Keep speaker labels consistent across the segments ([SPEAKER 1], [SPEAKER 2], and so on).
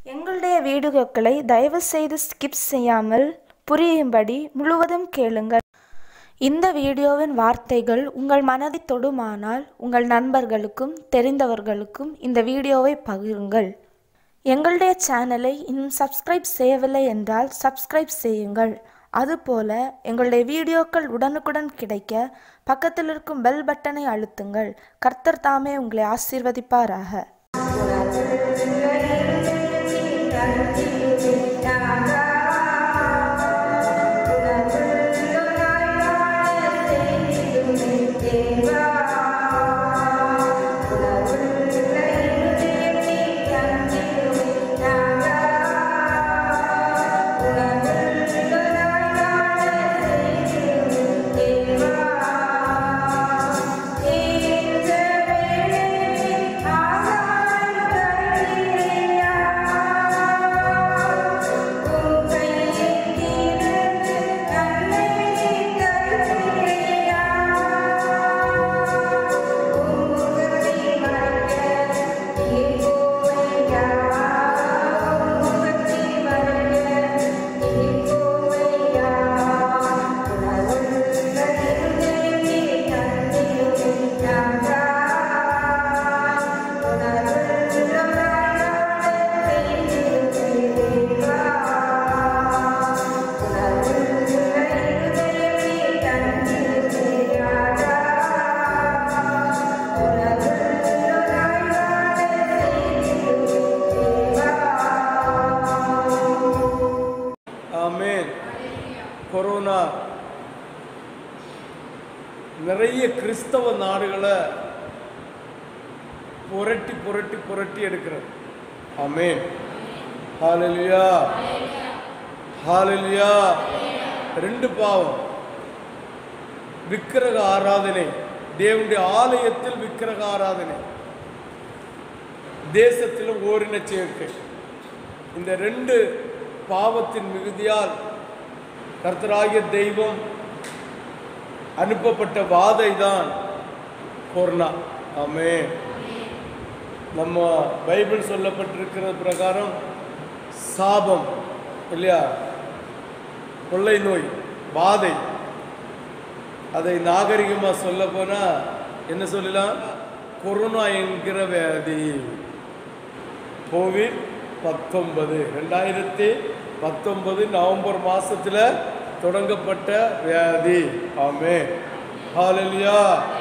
[SPEAKER 1] எங்களுடைய வீடியோக்களை தயவுசெய்து ஸ்கிப் செய்யாமல் புரியும்படி முழுவதும் கேளுங்கள் இந்த வீடியோவின் வார்த்தைகள் உங்கள் மனதை தொடுமானால் உங்கள் நண்பர்களுக்கும் தெரிந்தவர்களுக்கும் இந்த வீடியோவை பகிருங்கள் எங்களுடைய சேனலை இன்னும் சப்ஸ்கிரைப் செய்யவில்லை என்றால் சப்ஸ்கிரைப் செய்யுங்கள் அதுபோல எங்களுடைய வீடியோக்கள் உடனுக்குடன் கிடைக்க பக்கத்தில் இருக்கும் பெல் பட்டனை அழுத்துங்கள் கர்த்தர் தாமே உங்களை ஆசீர்வதிப்பாராக
[SPEAKER 2] ஆமென் கொரோனா நிறைய கிறிஸ்தவ நாடுகளை புரட்டி புரட்டி புரட்டி எடுக்கிறது ஆமென் ஹalleluya ஹalleluya ரெண்டு பாவம் விக்கிரக ஆராதனை தேவனுடைய ஆலயத்தில் விக்கிரக ஆராதனை தேசத்தில் ஓரின சேர்க்கை இந்த ரெண்டு பாவத்தின் மிகுதியால் கர்த்தராகிய தெய்வம் அனுப்பப்பட்ட வாதை தான் கொரோனா ஆமே நம்ம பைபிள் சொல்லப்பட்டிருக்கிற பிரகாரம் சாபம் இல்லையா கொள்ளை நோய் வாதை அதை நாகரிகமாக சொல்ல போனால் என்ன சொல்லலாம் கொரோனா என்கிற வியாதி கோவிட் பத்தொன்பது ரெண்டாயிரத்தி பத்தொன்பது நவம்பர் மாசத்துல தொடங்கப்பட்ட வியாதி ஆமே ஹalleluya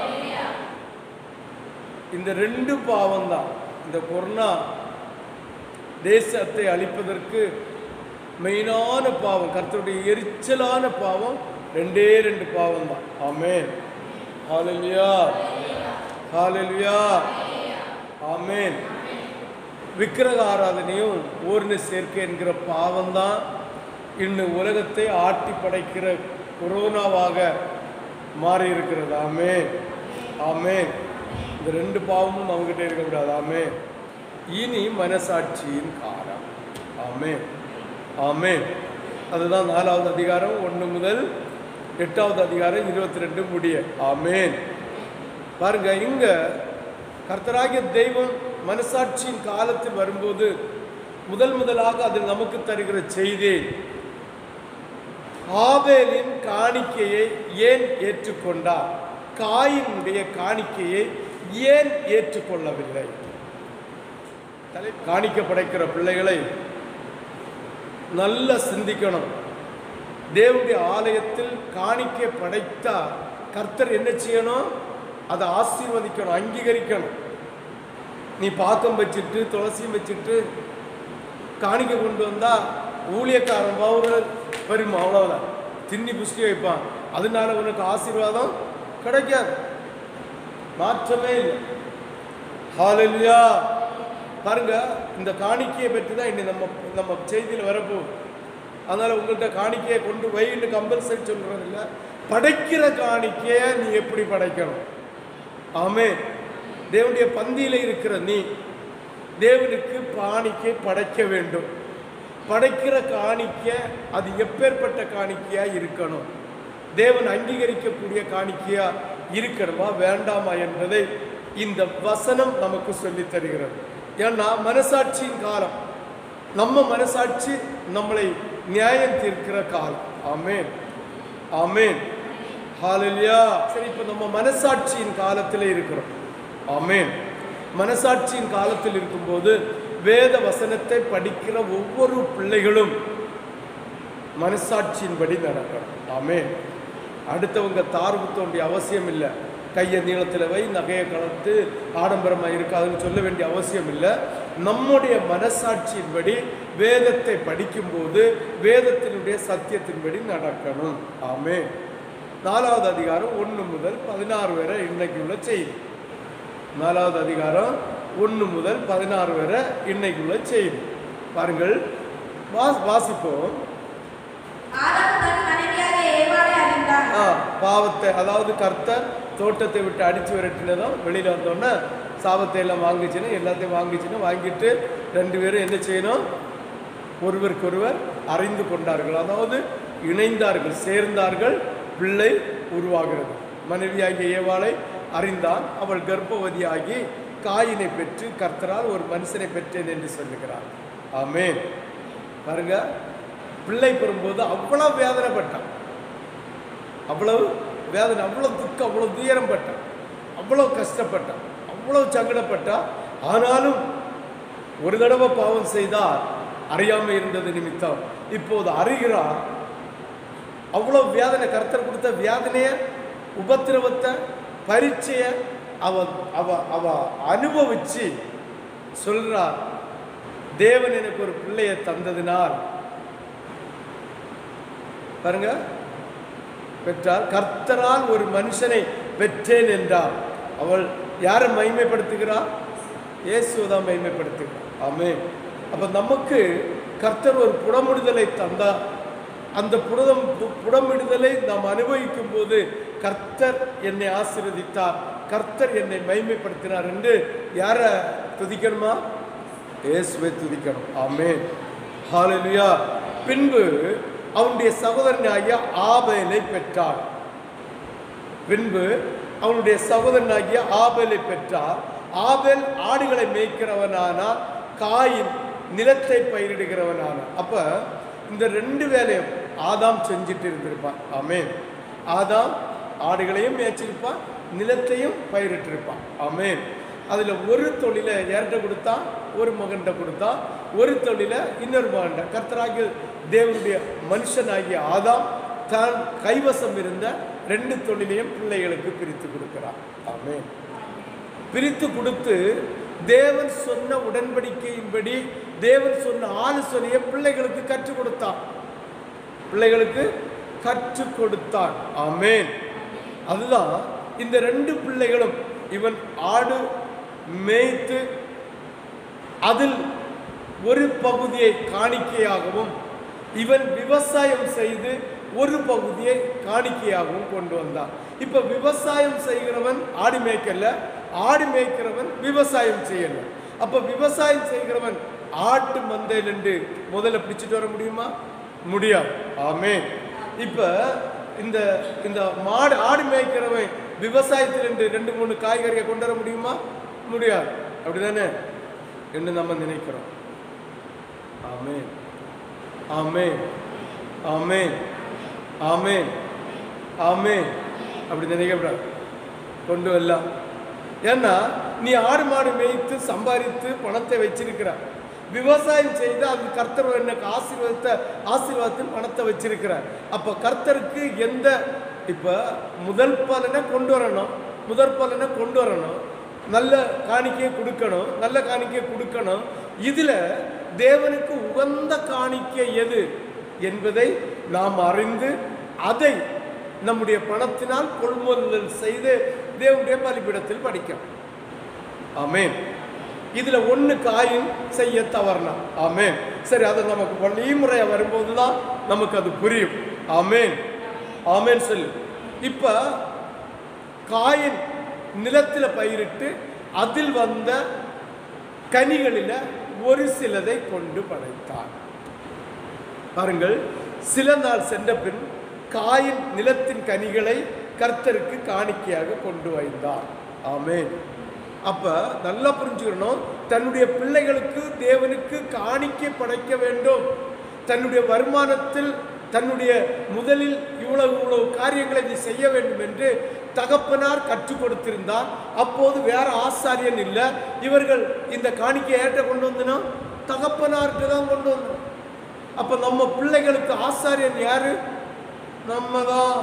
[SPEAKER 2] இந்த ரெண்டு பாவம் தான் இந்த கொரோனா தேசத்தை அழிப்பதற்கு மெயினான பாவம் கர்த்தருடைய எரிச்சலான பாவம் ரெண்டே ரெண்டு பாவம் தான் ஆமே ஹalleluya ஹalleluya ஆமென் விக்கிரக ஆராதனையும் ஓரின சேர்க்கை என்கிற பாவம்தான் இன்னும் உலகத்தை ஆட்டி படைக்கிற கொரோனாவாக மாறி இருக்கிறது ஆமே ஆமே இந்த ரெண்டு பாவமும் நம்மகிட்ட இருக்கக்கூடாது ஆமே இனி மனசாட்சியின் காலம் ஆமே ஆமே அதுதான் நாலாவது அதிகாரம் ஒன்று முதல் எட்டாவது அதிகாரம் இருபத்தி ரெண்டு முடிய ஆமேன் பாருங்க இங்க கர்த்தராகிய தெய்வம் மனசாட்சியின் காலத்தில் வரும்போது முதல் முதலாக அது நமக்கு தருகிற செய்தி ஆபேலின் காணிக்கையை ஏன் ஏற்றுக்கொண்டார் காயினுடைய காணிக்கையை ஏன் ஏற்றுக்கொள்ளவில்லை தலை காணிக்க படைக்கிற பிள்ளைகளை நல்ல சிந்திக்கணும் தேவனுடைய ஆலயத்தில் காணிக்கை படைத்தா கர்த்தர் என்ன செய்யணும் அதை ஆசீர்வதிக்கணும் அங்கீகரிக்கணும் நீ பாக்கம் வச்சுட்டு துளசியும் வச்சுட்டு காணிக்கை கொண்டு வந்தா ஊழியக்காரன் பவுரர் பெருமை அவ்வளவுதான் தின்னி புஷ்டி வைப்பான் அதனால உனக்கு ஆசீர்வாதம் கிடைக்காது மாற்றமே இல்லை ஹalleluya பாருங்க இந்த காணிக்கையை பற்றி தான் இன்னி நம்ம நம்ம செய்தியில் வரப்போகுது அதனால உங்கள்கிட்ட காணிக்கையை கொண்டு வைன்னு கம்பல்சரி சொல்றது இல்லை படைக்கிற காணிக்கையை நீ எப்படி படைக்கணும் ஆமே தேவனுடைய பந்தியில இருக்கிற நீ தேவனுக்கு காணிக்கை படைக்க வேண்டும் படைக்கிற காணிக்க அது எப்பேற்பட்ட காணிக்கையா இருக்கணும் தேவன் அங்கீகரிக்கக்கூடிய காணிக்கையா இருக்கணுமா வேண்டாமா என்பதை இந்த வசனம் நமக்கு சொல்லித் தருகிறது ஏன்னா மனசாட்சியின் காலம் நம்ம மனசாட்சி நம்மளை நியாயம் தீர்க்கிற காலம் ஆமேன் ஆமேன் ஹalleluya சரி இப்போ நம்ம மனசாட்சியின் காலத்தில் இருக்கிறோம் ஆமேன் மனசாட்சியின் காலத்தில் இருக்கும்போது வேத வசனத்தை படிக்கிற ஒவ்வொரு பிள்ளைகளும் மனசாட்சியின்படி நடக்கணும் ஆமேன் அடுத்தவங்க தார்வு தோண்டிய அவசியம் இல்லை கையை நீளத்தில் வை நகையை கலந்து ஆடம்பரமாக இருக்காதுன்னு சொல்ல வேண்டிய அவசியம் இல்லை நம்முடைய மனசாட்சியின்படி வேதத்தை படிக்கும்போது வேதத்தினுடைய சத்தியத்தின்படி நடக்கணும் ஆமேன் நாலாவது அதிகாரம் ஒன்று முதல் பதினாறு வரை இன்னைக்கு உள்ள செய்தி நாலாவது அதிகாரம் ஒன்று முதல் பதினாறு வரை இன்னைக்குள்ள செய்தி பாருங்கள் வாஸ் வாசிப்போம்
[SPEAKER 3] ஆதாம் தன் மனைவியாகிய ஏவாளை அறிந்தான்
[SPEAKER 2] ஆ, பாவத்தை அதாவது கர்த்தர் தோட்டத்தை விட்டு அடித்து விரட்டினதும் வெளியில் வந்தோன்னே சாபத்தை எல்லாம் வாங்கிச்சுன்னு எல்லாத்தையும் வாங்கிச்சுன்னு வாங்கிட்டு ரெண்டு பேரும் என்ன செய்யணும் ஒருவருக்கொருவர் அறிந்து கொண்டார்கள் அதாவது இணைந்தார்கள் சேர்ந்தார்கள் பிள்ளை உருவாகிறது மனைவியாகிய ஏவாளை அறிந்தான் அவள் கர்ப்பவதியாகி காயினை பெற்று கர்த்தரால் ஒரு மனுஷனை பெற்றேன் என்று சொல்லுகிறார் ஆமென் பாருங்க பிள்ளை பெறும்போது அவ்வளவு வேதனைப்பட்டான் அவ்வளவு வேதனை அவ்வளவு துக்கம் அவ்வளவு துயரம் பட்டான் அவ்வளவு கஷ்டப்பட்டான் அவ்வளவு சங்கடப்பட்டான் ஆனாலும் ஒரு தடவை பாவம் செய்தால் அறியாமல் இருந்தது நிமித்தம் இப்போது அறிகிறார் அவ்வளவு வேதனை கர்த்தர் கொடுத்த வேதனைய உபத்திரவத்தை பரீட்சைய அவ அவ அவ அனுபவிச்சு சொல்றார் தேவன் எனக்கு ஒரு பிள்ளையை தந்ததினால் பாருங்க பெற்றார் கர்த்தரால் ஒரு மனுஷனை பெற்றேன் என்றார் அவள் யாரை மகிமைப்படுத்துகிறார் இயேசுவை தான் மகிமைப்படுத்துகிறார் ஆமே அப்ப நமக்கு கர்த்தர் ஒரு புடமிடுதலை தந்தார் அந்த புடதம் பு- புடமிடுதலை நாம் அனுபவிக்கும் போது கர்த்தர் என்னை ஆசீர்வதித்தார் கர்த்தர் என்னை மகிமைப்படுத்தினார் என்று யாரை துதிக்கணுமா இயேசுவை துதிக்கணும் ஆமென் ஹalleluya பின்பு அவனுடைய சகோதரனாகிய ஆபேலை பெற்றார் பின்பு அவனுடைய சகோதரனாகிய ஆபேலை பெற்றார் ஆபேல் ஆடுகளை மேய்க்கிறவனானார் காயின் நிலத்தை பயிரிடுகிறவனானார் அப்ப இந்த ரெண்டு வேலையும் ஆதாம் செஞ்சுட்டு இருந்திருப்பான் ஆமென் ஆதாம் ஆடுகளையும் மேய்ச்சிருப்பான் நிலத்தையும் பயிரிட்டிருப்பான் ஆமென் அதுல ஒரு தொழிலை யார்கிட்ட கொடுத்தா ஒரு மகன்கிட்ட கொடுத்தா ஒரு தொழிலை இன்னொரு மகன்கிட்ட கர்த்தராகிய தேவனுடைய மனுஷனாகிய ஆதாம் தான் கைவசம் இருந்த ரெண்டு தொழிலையும் பிள்ளைகளுக்கு பிரித்து கொடுக்கிறார் ஆமென் பிரித்து கொடுத்து தேவன் சொன்ன உடன்படிக்கையின்படி தேவன் சொன்ன ஆலோசனையை பிள்ளைகளுக்கு கற்றுக் கொடுத்தான் பிள்ளைகளுக்கு கற்றுக் கொடுத்தான் ஆமென் அதுதான் இந்த ரெண்டு பிள்ளைகளும் இவன் ஆடு மேய்த்து அதில் ஒரு பகுதியை காணிக்கையாகவும் இவன் விவசாயம் செய்து ஒரு பகுதியை காணிக்கையாகவும் கொண்டு வந்தான் இப்ப விவசாயம் செய்கிறவன் ஆடு மேய்க்கல ஆடு மேய்க்கிறவன் விவசாயம் செய்யல அப்ப விவசாயம் செய்கிறவன் ஆட்டு மந்தையில் என்று முதல்ல பிடிச்சிட்டு வர முடியுமா முடியாது ஆமே இப்ப இந்த இந்த மாடு ஆடு மேய்க்கிறவன் விவசாயத்தில் என்று ரெண்டு மூணு காய்கறியை கொண்டு வர முடியுமா முடியாது அப்படிதானே என்று நம்ம நினைக்கிறோம் ஆமென் ஆமென் ஆமென் ஆமென் ஆமென் அப்படி நினைக்கப்படாது கொண்டு வரலாம் ஏன்னா நீ ஆடு மாடு மேய்த்து சம்பாதித்து பணத்தை வச்சிருக்கிற விவசாயம் செய்து அது கர்த்தர் எனக்கு ஆசீர்வாதத்த ஆசீர்வாதத்தில் பணத்தை வச்சிருக்கிற அப்ப கர்த்தருக்கு எந்த இப்ப முதல் பலனை கொண்டு வரணும் முதற் பலனை கொண்டு வரணும் நல்ல காணிக்கையை கொடுக்கணும் நல்ல காணிக்கையை கொடுக்கணும் இதுல தேவனுக்கு உகந்த காணிக்கை எது என்பதை நாம் அறிந்து அதை நம்முடைய பணத்தினால் கொள்முதல் செய்து தேவனுடைய பலிபீடத்தில் படிக்கணும் ஆமென் இதுல ஒண்ணு காயின் செய்ய தவறனா ஆமென் சரி அது நமக்கு வழிமுறையா வரும்போது தான் நமக்கு அது புரியும் ஆமென் ஆமென் சொல்லு இப்ப காயின் நிலத்துல பயிரிட்டு அதில் வந்த கனிகளில ஒரு சிலதை கொண்டு படைத்தார் பாருங்கள் சில நாள் சென்ற பின் காயின் நிலத்தின் கனிகளை கர்த்தருக்கு காணிக்கையாக கொண்டு வைந்தார் ஆமென் அப்ப நல்லா புரிஞ்சுக்கணும் தன்னுடைய பிள்ளைகளுக்கு தேவனுக்கு காணிக்கை படைக்க வேண்டும் தன்னுடைய வருமானத்தில் தன்னுடைய முதலில் இவ்வளவு இவ்வளவு காரியங்களை நீ செய்ய வேண்டும் என்று தகப்பனார் கற்றுக் கொடுத்திருந்தார் அப்போது வேற ஆசாரியன் இல்லை இவர்கள் இந்த காணிக்கை ஏற்ற கொண்டு வந்தனா தகப்பனார்கிட்ட தான் கொண்டு வந்தோம் அப்ப நம்ம பிள்ளைகளுக்கு ஆசாரியன் யாரு நம்ம தான்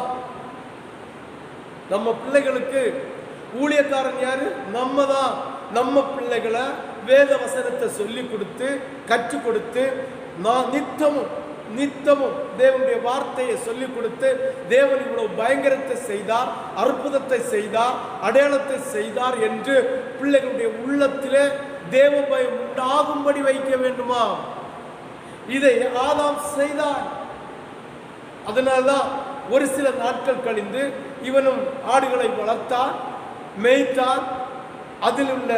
[SPEAKER 2] நம்ம பிள்ளைகளுக்கு ஊழியக்காரன் யாரு நம்ம தான் நம்ம பிள்ளைகளை வேத வசனத்தை சொல்லி கொடுத்து கற்றுக் கொடுத்து நான் நித்தமும் நித்தமும் தேவனுடைய வார்த்தையை சொல்லி கொடுத்து தேவன் இவ்வளவு பயங்கரத்தை செய்தார் அற்புதத்தை செய்தார் அடையாளத்தை செய்தார் என்று பிள்ளைகளுடைய உள்ளத்திலே தேவ பயம் உண்டாகும்படி வைக்க வேண்டுமா இதை ஆதாம் செய்தார் அதனால்தான் ஒரு சில நாட்கள் கழிந்து இவனும் ஆடுகளை வளர்த்தான் மேய்த்தான் அதில் உள்ள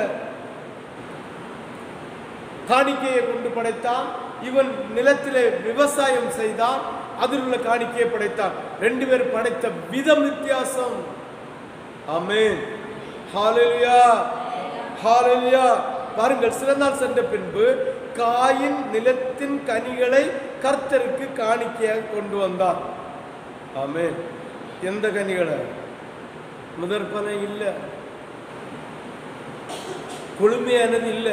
[SPEAKER 2] காணிக்கையை கொண்டு படைத்தான் இவன் நிலத்திலே விவசாயம் செய்தான் அதில் உள்ள காணிக்கையை படைத்தான் ரெண்டு பேர் படைத்த விதம் வித்தியாசம் ஆமென் ஹalleluya ஹalleluya பாருங்கள் சில நாள் சென்ற பின்பு காயின் நிலத்தின் கனிகளை கர்த்தருக்கு காணிக்கையாக கொண்டு வந்தார் ஆமென் எந்த கனிகளை முதற் பலன் இல்லை கொழுமையானது இல்லை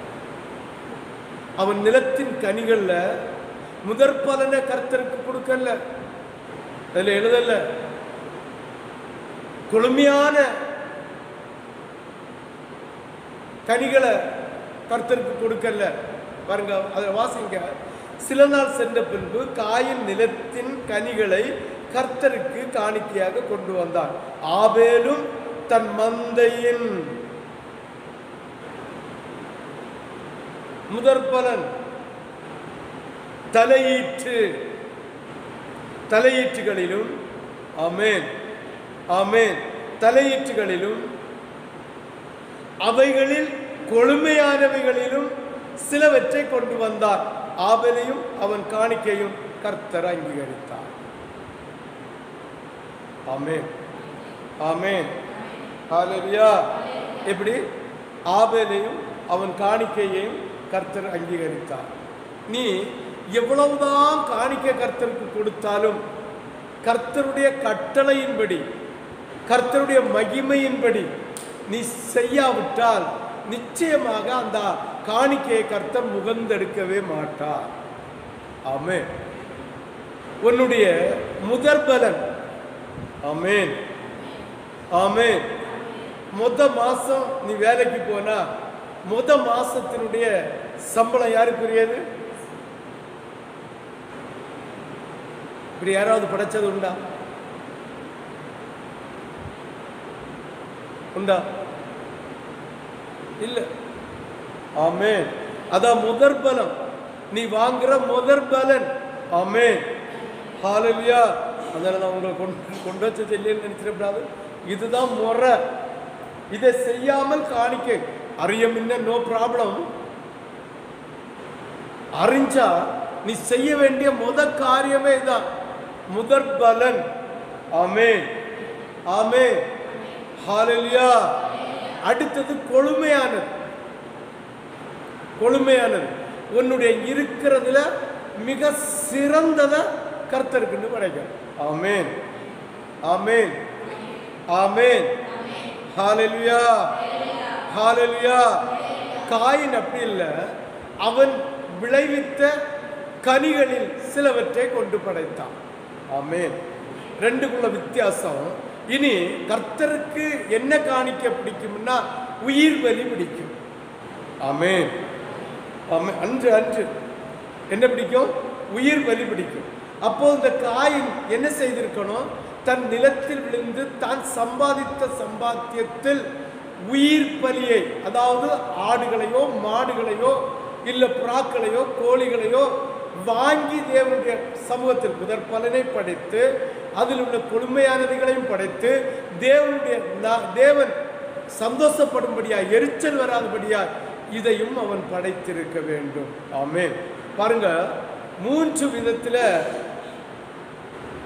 [SPEAKER 2] அவன் நிலத்தின் கனிகள்ல முதற் பலனை கர்த்தருக்கு கொடுக்கல அதுல எழுதல கொழுமையான கனிகளை கர்த்தருக்கு கொடுக்கல பாருங்க அதை வாசிங்க சில நாள் சென்ற பின்பு காயின் நிலத்தின் கனிகளை கர்த்தருக்கு காணிக்கையாக கொண்டு வந்தான் ஆபேலும் தன் மந்தையின் முதற் பலன் தலையீற்று தலையீற்றுகளிலும் ஆமென் ஆமென் தலையீற்றுகளிலும் அவைகளில் கொழுமையானவைகளிலும் சிலவற்றை கொண்டு வந்தார் ஆபலையும் அவன் காணிக்கையும் கர்த்தர் அங்கீகரித்தார் ஆமென் ஆமென் ஹalleluya எப்படி ஆபேலையும் அவன் காணிக்கையையும் கர்த்தர் அங்கீகரித்தார் நீ எவ்வளவுதான் காணிக்கை கர்த்தருக்கு கொடுத்தாலும் கர்த்தருடைய கட்டளையின்படி கர்த்தருடைய மகிமையின்படி நீ செய்யாவிட்டால் நிச்சயமாக அந்த காணிக்கையை கர்த்தர் முகந்தெடுக்கவே மாட்டார் ஆமென் உன்னுடைய முதற் பலன் ஆமென் ஆமென் முத மாசம் நீ வேலைக்கு போனா முத மாசத்தினுடைய சம்பளம் யாருக்குரியது இப்படி யாராவது படைச்சது உண்டா உண்டா இல்ல ஆமென் அதான் முதற் பலம் நீ வாங்குற முதற் பலன் ஆமென் ஹalleluya அதனால நான் உங்களை கொண்டு கொண்டு வச்ச இல்லைன்னு நினைச்சிடக்கூடாது இதுதான் முறை இதை செய்யாமல் காணிக்கை அறிய முன்ன நோ ப்ராப்ளம் அறிஞ்சா நீ செய்ய வேண்டிய முத காரியமே இதான் முதற் பலன் ஆமென் ஆமென் ஹalleluya அடுத்தது கொழுமையானது கொழுமையானது உன்னுடைய இருக்கிறதுல மிக சிறந்ததை கர்த்தருக்குன்னு படைக்கும் ஆமென் ஆமென் ஆமென் ஹalleluya ஹalleluya காயின் அப்படி இல்லை அவன் விளைவித்த கனிகளில் சிலவற்றை கொண்டு படைத்தான் ஆமென் ரெண்டுக்குள்ள வித்தியாசம் இனி கர்த்தருக்கு என்ன காணிக்க பிடிக்கும்னா உயிர் பலி பிடிக்கும் ஆமென் ஆமென் அன்று அன்று என்ன பிடிக்கும் உயிர் பலி பிடிக்கும் அப்போ இந்த காயின் என்ன செய்திருக்கணும் தன் நிலத்தில் விழுந்து தான் சம்பாதித்த சம்பாத்தியத்தில் உயிர் பலியை அதாவது ஆடுகளையோ மாடுகளையோ இல்ல புறாக்களையோ கோழிகளையோ வாங்கி தேவனுடைய சமூகத்தில் முதற் பலனை படைத்து அதில் உள்ள கொடுமையானவைகளையும் படைத்து தேவனுடைய நா- தேவன் சந்தோஷப்படும்படியா எரிச்சல் வராதபடியா இதையும் அவன் படைத்திருக்க வேண்டும் ஆமென் பாருங்க மூன்று விதத்துல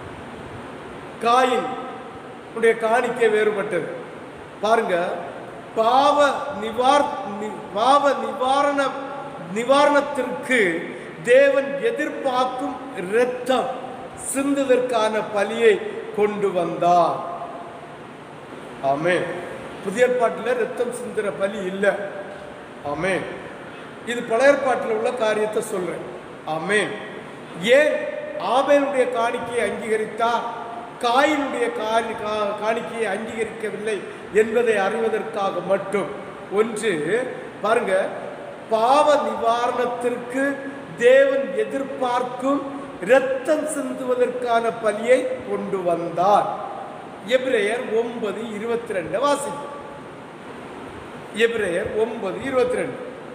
[SPEAKER 2] காயின் உடைய காணிக்கை வேறுபட்டது பாருங்க பாவ நிவார் நி- பாவ நிவாரண நிவாரணத்திற்கு தேவன் எதிர்பார்க்கும் இரத்தம் சிந்துவதற்கான பலியை கொண்டு வந்தார் ஆமென் புதிய ஏற்பாட்டில் ரத்தம் சிந்துற பலி இல்லை ஆமென் இது பழைய ஏற்பாட்டில் உள்ள காரியத்தை சொல்றேன் ஆமென் ஏன் ஆபேலுடைய காணிக்கையை அங்கீகரித்தார் காயினுடைய காணி கா- காணிக்கையை அங்கீகரிக்கவில்லை என்பதை அறிவதற்காக மட்டும் ஒன்று பாருங்க பாவ நிவாரணத்திற்கு தேவன் எதிர்பார்க்கும் இரத்தம் சிந்துவதற்கான பலியை கொண்டு வந்தார் எபிரேயர் ஒன்பது இருபத்தி ரெண்டு வாசிக்கும் எபிரேயர் ஒன்பது இருபத்தி ரெண்டு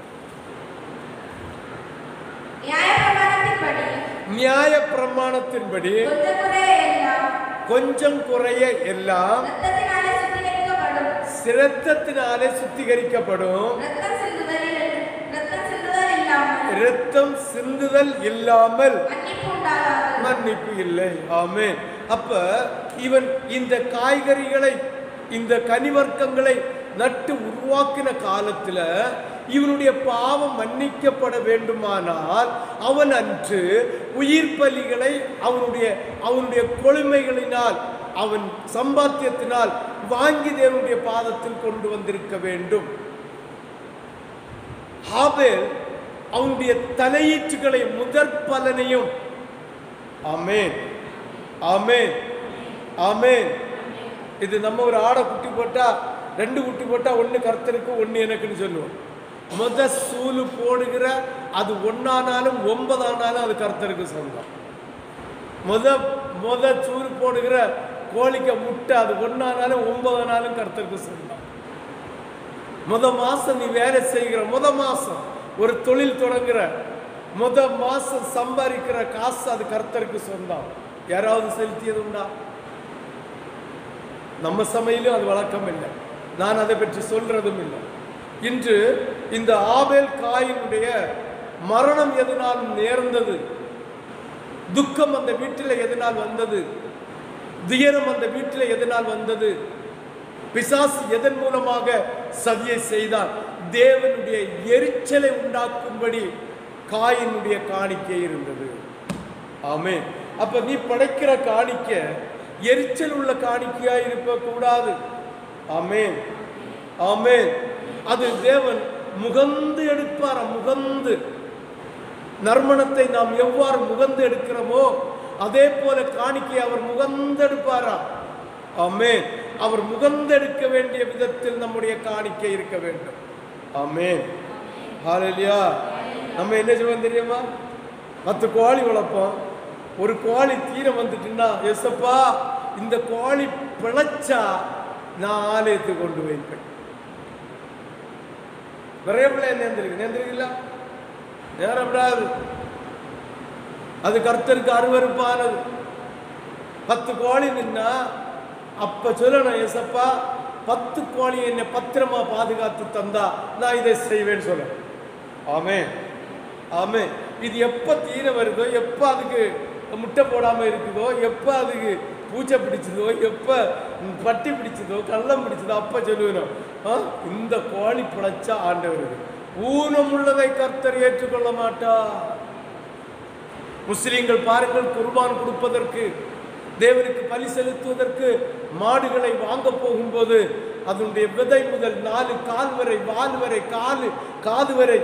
[SPEAKER 3] நியாயப்பிரமாணத்தின்படி
[SPEAKER 2] நியாய பிரமாணத்தின்படி
[SPEAKER 3] கொஞ்ச குறைய எல்லாம்
[SPEAKER 2] கொஞ்சம் குறைய எல்லாம்
[SPEAKER 3] இரத்தத்தினாலே சுத்திகரிக்கப்படும்
[SPEAKER 2] சிரத்தத்தினாலே சுத்திகரிக்கப்படும்
[SPEAKER 3] இரத்தம் சிந்துதலில் இரத்தம் சிந்துதல் இல்லாமல்
[SPEAKER 2] இரத்தம் சிந்துதல் இல்லாமல்
[SPEAKER 3] மன்னிப்பு உண்டாகாது
[SPEAKER 2] மன்னிப்பு இல்லை ஆமென் அப்ப இவன் இந்த காய்கறிகளை இந்த கனிவர்க்கங்களை நட்டு உருவாக்கின காலத்துல இவனுடைய பாவம் மன்னிக்கப்பட வேண்டுமானால் அவன் அன்று உயிர் பலிகளை அவனுடைய அவனுடைய கொழுமைகளினால் அவன் சம்பாத்தியத்தினால் வாங்கி தேவனுடைய பாதத்தில் கொண்டு வந்திருக்க வேண்டும் ஹாபேல் அவனுடைய தலையீற்றுகளை முதற் பலனையும் ஆமென் ஆமென் ஆமென் இது நம்ம ஒரு ஆடை குட்டி போட்டா ரெண்டு குட்டி போட்டா ஒன்று கர்த்தருக்கு ஒன்று எனக்குன்னு சொல்லுவோம் முத சூலு போடுகிற அது ஒன்னானாலும் ஒன்பதானாலும் அது கர்த்தருக்கு சொந்தம் முத முத சூறு போடுகிற கோழிக்க முட்டை அது ஒன்னானாலும் ஒன்பதானாலும் கர்த்தருக்கு சொந்தம் முத மாசம் நீ வேலை செய்கிற முத மாசம் ஒரு தொழில் தொடங்குற முத மாசம் சம்பாதிக்கிற காசு அது கர்த்தருக்கு சொந்தம் யாராவது செலுத்தியது உண்டா நம்ம சமையலும் அது வழக்கம் இல்லை நான் அதை பற்றி சொல்றதும் இல்லை இன்று இந்த ஆபேல் காயினுடைய மரணம் எதனால் நேர்ந்தது துக்கம் அந்த வீட்டில் எதனால் வந்தது துயரம் அந்த வீட்டில் எதனால் வந்தது பிசாசு எதன் மூலமாக சதியை செய்தான் தேவனுடைய எரிச்சலை உண்டாக்கும்படி காயினுடைய காணிக்கை இருந்தது ஆமே அப்ப நீ படைக்கிற காணிக்க எரிச்சல் உள்ள காணிக்கையா இருக்க கூடாது ஆமென் ஆமென் அது தேவன் முகந்து எடுப்பார் முகந்து நறுமணத்தை நாம் எவ்வாறு முகந்து எடுக்கிறோமோ அதே போல காணிக்கை அவர் முகந்தெடுப்பாரா ஆமென் அவர் முகந்தெடுக்க வேண்டிய விதத்தில் நம்முடைய காணிக்கை இருக்க வேண்டும் ஆமென் ஹalleluya நம்ம என்ன செய்வோம் தெரியுமா பத்து கோழி வளர்ப்போம் ஒரு கோழி தீர வந்துட்டுன்னா எசப்பா இந்த கோழி பிழைச்சா நான் ஆலயத்துக்கு கொண்டு வைப்பேன் நிறைய பிள்ளை நேர்ந்திருக்கு நேர்ந்திருக்கீங்களா நேரப்படாது அது கர்த்தருக்கு அருவருப்பானது பத்து கோழி நின்னா அப்ப சொல்லணும் ஏசப்பா பத்து கோழி என்னை பத்திரமா பாதுகாத்து தந்தா நான் இதை செய்வேன்னு சொல்ல ஆமே ஆமே இது எப்ப தீர வருதோ எப்ப அதுக்கு முட்டை போடாம இருக்குதோ எப்ப அதுக்கு பூச்சை பிடிச்சதோ எப்ப பட்டி பிடிச்சதோ கள்ளம் பிடிச்சதோ அப்ப சொல்லுவேன் ஆ, இந்த கோழி பிழைச்சா ஆண்டவருக்கு ஊனம் உள்ளதை கர்த்தர் ஏற்றுக்கொள்ள மாட்டார் முஸ்லிம்கள் பாருங்கள் குர்பான் கொடுப்பதற்கு தேவனுக்கு பலி செலுத்துவதற்கு மாடுகளை வாங்க போகும்போது அதனுடைய விதை முதல் நாலு கால் வரை வால் வரை காலு காது வரை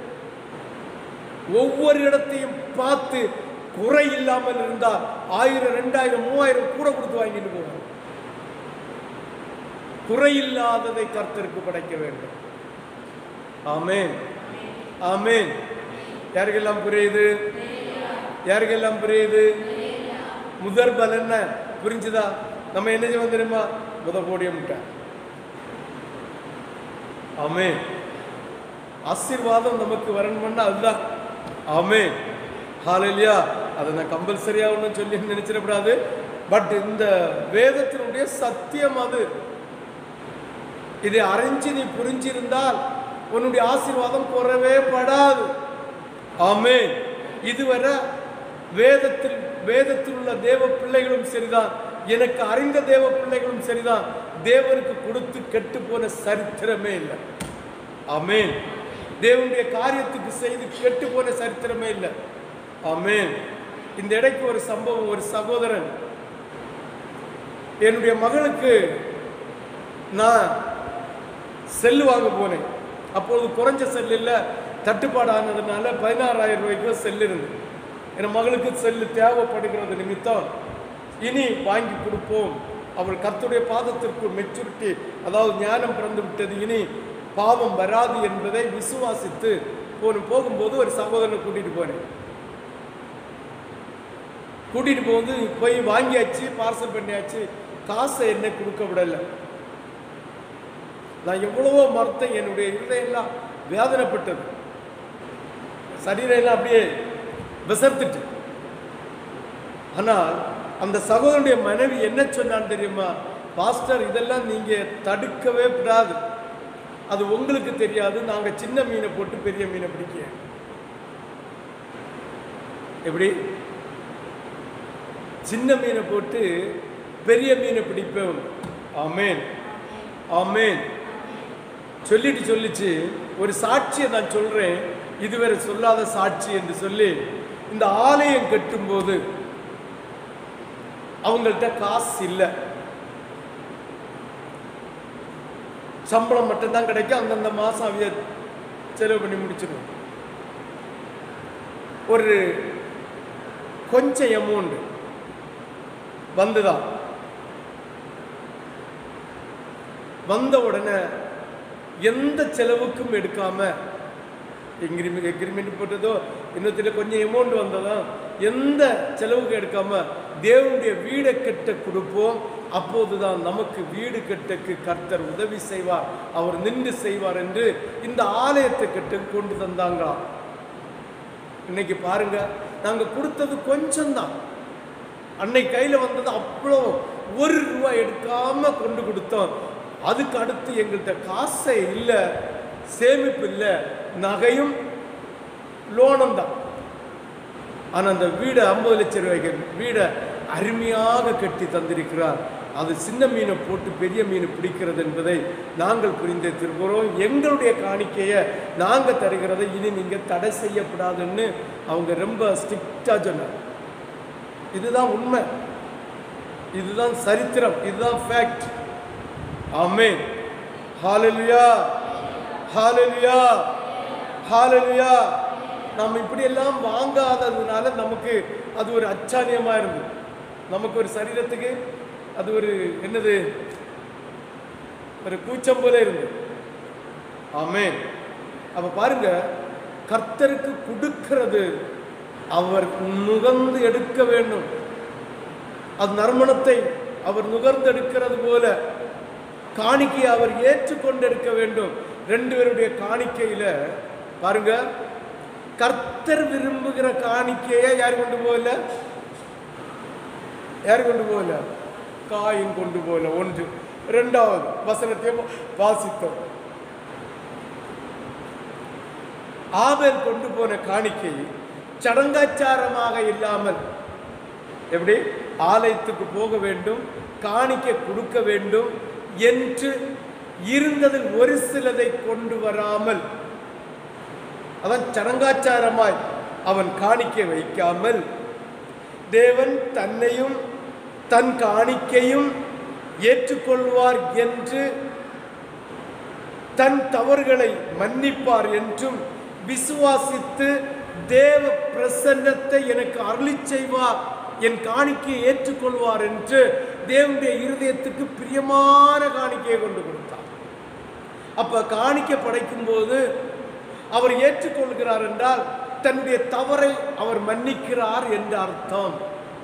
[SPEAKER 2] ஒவ்வொரு இடத்தையும் பார்த்து குறை இல்லாமல் இருந்தால் ஆயிரம் ரெண்டாயிரம் மூவாயிரம் கூட கொடுத்து வாங்கிட்டு போவாங்க குறையில்லாததை கர்த்தருக்கு படைக்க வேண்டும் ஆமென் ஆமென் யாருக்கெல்லாம் புரியுது யாருக்கெல்லாம் புரியுது முதற் பலன் என்ன புரிஞ்சுதா நம்ம என்ன செய்வோம் தெரியுமா முத போடிய முட்டை ஆமே ஆசீர்வாதம் நமக்கு வரணும்னா அதுதான் ஆமே ஹாலையா அதை நான் கம்பல்சரியா ஒன்றும் சொல்லி நினைச்சிடக்கூடாது பட் இந்த வேதத்தினுடைய சத்தியம் அது இதை அறிஞ்சு நீ புரிஞ்சிருந்தால் உன்னுடைய ஆசீர்வாதம் குறவே படாது ஆமென் இதுவரை வேதத்தில் வேதத்தில் உள்ள தேவ பிள்ளைகளும் சரிதான் எனக்கு அறிந்த தேவ பிள்ளைகளும் சரிதான் தேவனுக்கு கொடுத்து கெட்டு போன சரித்திரமே இல்லை ஆமென் தேவனுடைய காரியத்துக்கு செய்து கெட்டு போன சரித்திரமே இல்லை ஆமென் இந்த இடைக்கு ஒரு சம்பவம் ஒரு சகோதரன் என்னுடைய மகளுக்கு நான் செல்லு வாங்க போனேன் அப்பொழுது குறைஞ்ச செல் இல்லை தட்டுப்பாடு ஆனதுனால பதினாறாயிரம் ரூபாய்க்கு செல் இருந்தது என் மகளுக்கு செல்லு தேவைப்படுகிறது நிமித்தம் இனி வாங்கி கொடுப்போம் அவள் கர்த்தருடைய பாதத்திற்கு மெச்சூரிட்டி அதாவது ஞானம் பிறந்து விட்டது இனி பாவம் வராது என்பதை விசுவாசித்து போன போகும்போது ஒரு சகோதரனை கூட்டிட்டு போனேன் கூட்டிட்டு போகும்போது போய் வாங்கியாச்சு பார்சல் பண்ணியாச்சு காசை என்ன கொடுக்க விடலை நான் எவ்வளவோ மறுத்தேன் என்னுடைய இருதயம்லாம் வேதனைப்பட்டது சரீரம் எல்லாம் அப்படியே விசர்த்துட்டு ஆனால் அந்த சகோதரனுடைய மனைவி என்ன சொன்னான்னு தெரியுமா பாஸ்டர் இதெல்லாம் நீங்க தடுக்கவே கூடாது அது உங்களுக்கு தெரியாது நாங்க சின்ன மீனை போட்டு பெரிய மீனை பிடிக்க எப்படி சின்ன மீனை போட்டு பெரிய மீனை பிடிப்போம் ஆமேன் ஆமேன் சொல்லிட்டு சொல்லிச்சு ஒரு சாட்சியை நான் சொல்றேன் இதுவரை சொல்லாத சாட்சி என்று சொல்லி இந்த ஆலயம் கட்டும்போது அவங்கள்ட்ட காசு இல்லை சம்பளம் மட்டும்தான் கிடைக்கும் அந்தந்த மாசம் அவிய செலவு பண்ணி முடிச்சிடும் ஒரு கொஞ்சம் அமௌண்ட் வந்துதான் வந்த உடனே எந்த செலவுக்கும் எடுக்காம எங்கிரிமெண்ட் எக்ரிமெண்ட் போட்டதோ இன்னத்தில் கொஞ்சம் அமௌண்ட் வந்ததோ எந்த செலவுக்கும் எடுக்காம தேவனுடைய வீடை கட்ட கொடுப்போம் அப்போதுதான் நமக்கு வீடு கட்டக்கு கர்த்தர் உதவி செய்வார் அவர் நின்று செய்வார் என்று இந்த ஆலயத்தை கட்ட கொண்டு தந்தாங்களாம் இன்னைக்கு பாருங்க நாங்க கொடுத்தது கொஞ்சம்தான் அன்னை கையில வந்தது அவ்வளோ ஒரு ரூபாய் எடுக்காம கொண்டு கொடுத்தோம் அதுக்கு அடுத்து எங்கள்கிட்ட காசே இல்லை சேமிப்பு இல்லை நகையும் லோனும் தான் ஆனால் அந்த வீடை ஐம்பது லட்சம் ரூபாய்க்கு வீடை அருமையாக கட்டி தந்திருக்கிறார் அது சின்ன மீனை போட்டு பெரிய மீன் பிடிக்கிறது என்பதை நாங்கள் புரிந்திருக்கிறோம் எங்களுடைய காணிக்கையை நாங்கள் தருகிறதை இனி நீங்கள் தடை செய்யக்கூடாதுன்னு அவங்க ரொம்ப ஸ்ட்ரிக்டாக சொன்னார் இதுதான் உண்மை இதுதான் சரித்திரம் இதுதான் ஃபேக்ட் ஆமென் ஹalleluya ஹalleluya ஹalleluya நாம் இப்படி எல்லாம் வாங்காததுனால நமக்கு அது ஒரு அச்சானியமா இருந்தது நமக்கு ஒரு சரீரத்துக்கு அது ஒரு என்னது ஒரு கூச்சம் போல இருந்தது ஆமென் அப்ப பாருங்க கர்த்தருக்கு கொடுக்கிறது அவர் நுகர்ந்து எடுக்க வேண்டும் அது நறுமணத்தை அவர் நுகர்ந்து எடுக்கிறது போல காணிக்கையை அவர் ஏற்றுக்கொண்டு எடுக்க வேண்டும் ரெண்டு பேருடைய காணிக்கையில பாருங்க கர்த்தர் விரும்புகிற காணிக்கையை யார் கொண்டு போகல யார் கொண்டு போகல காயின் கொண்டு போகல ஒன்று இரண்டாவது வசனத்தையும் வாசித்தோம் ஆபேல் கொண்டு போன காணிக்கை சடங்காச்சாரமாக இல்லாமல் எப்படி ஆலயத்துக்கு போக வேண்டும் காணிக்கை கொடுக்க வேண்டும் என்று இருந்ததில் ஒரு சிலதை கொண்டு வராமல் அவன் சடங்காச்சாரமாய் அவன் காணிக்கை வைக்காமல் தேவன் தன்னையும் தன் காணிக்கையும் ஏற்றுக்கொள்வார் என்று தன் தவறுகளை மன்னிப்பார் என்றும் விசுவாசித்து தேவ பிரசன்னத்தை எனக்கு அருளி செய்வார் என் காணிக்கையை ஏற்றுக்கொள்வார் என்று தேவனுடைய இருதயத்துக்கு பிரியமான காணிக்கையை கொண்டு கொடுத்தார் அப்ப காணிக்கை படைக்கும் போது அவர் ஏற்றுக்கொள்கிறார் என்றால் தன்னுடைய தவறை அவர் மன்னிக்கிறார் என்ற அர்த்தம்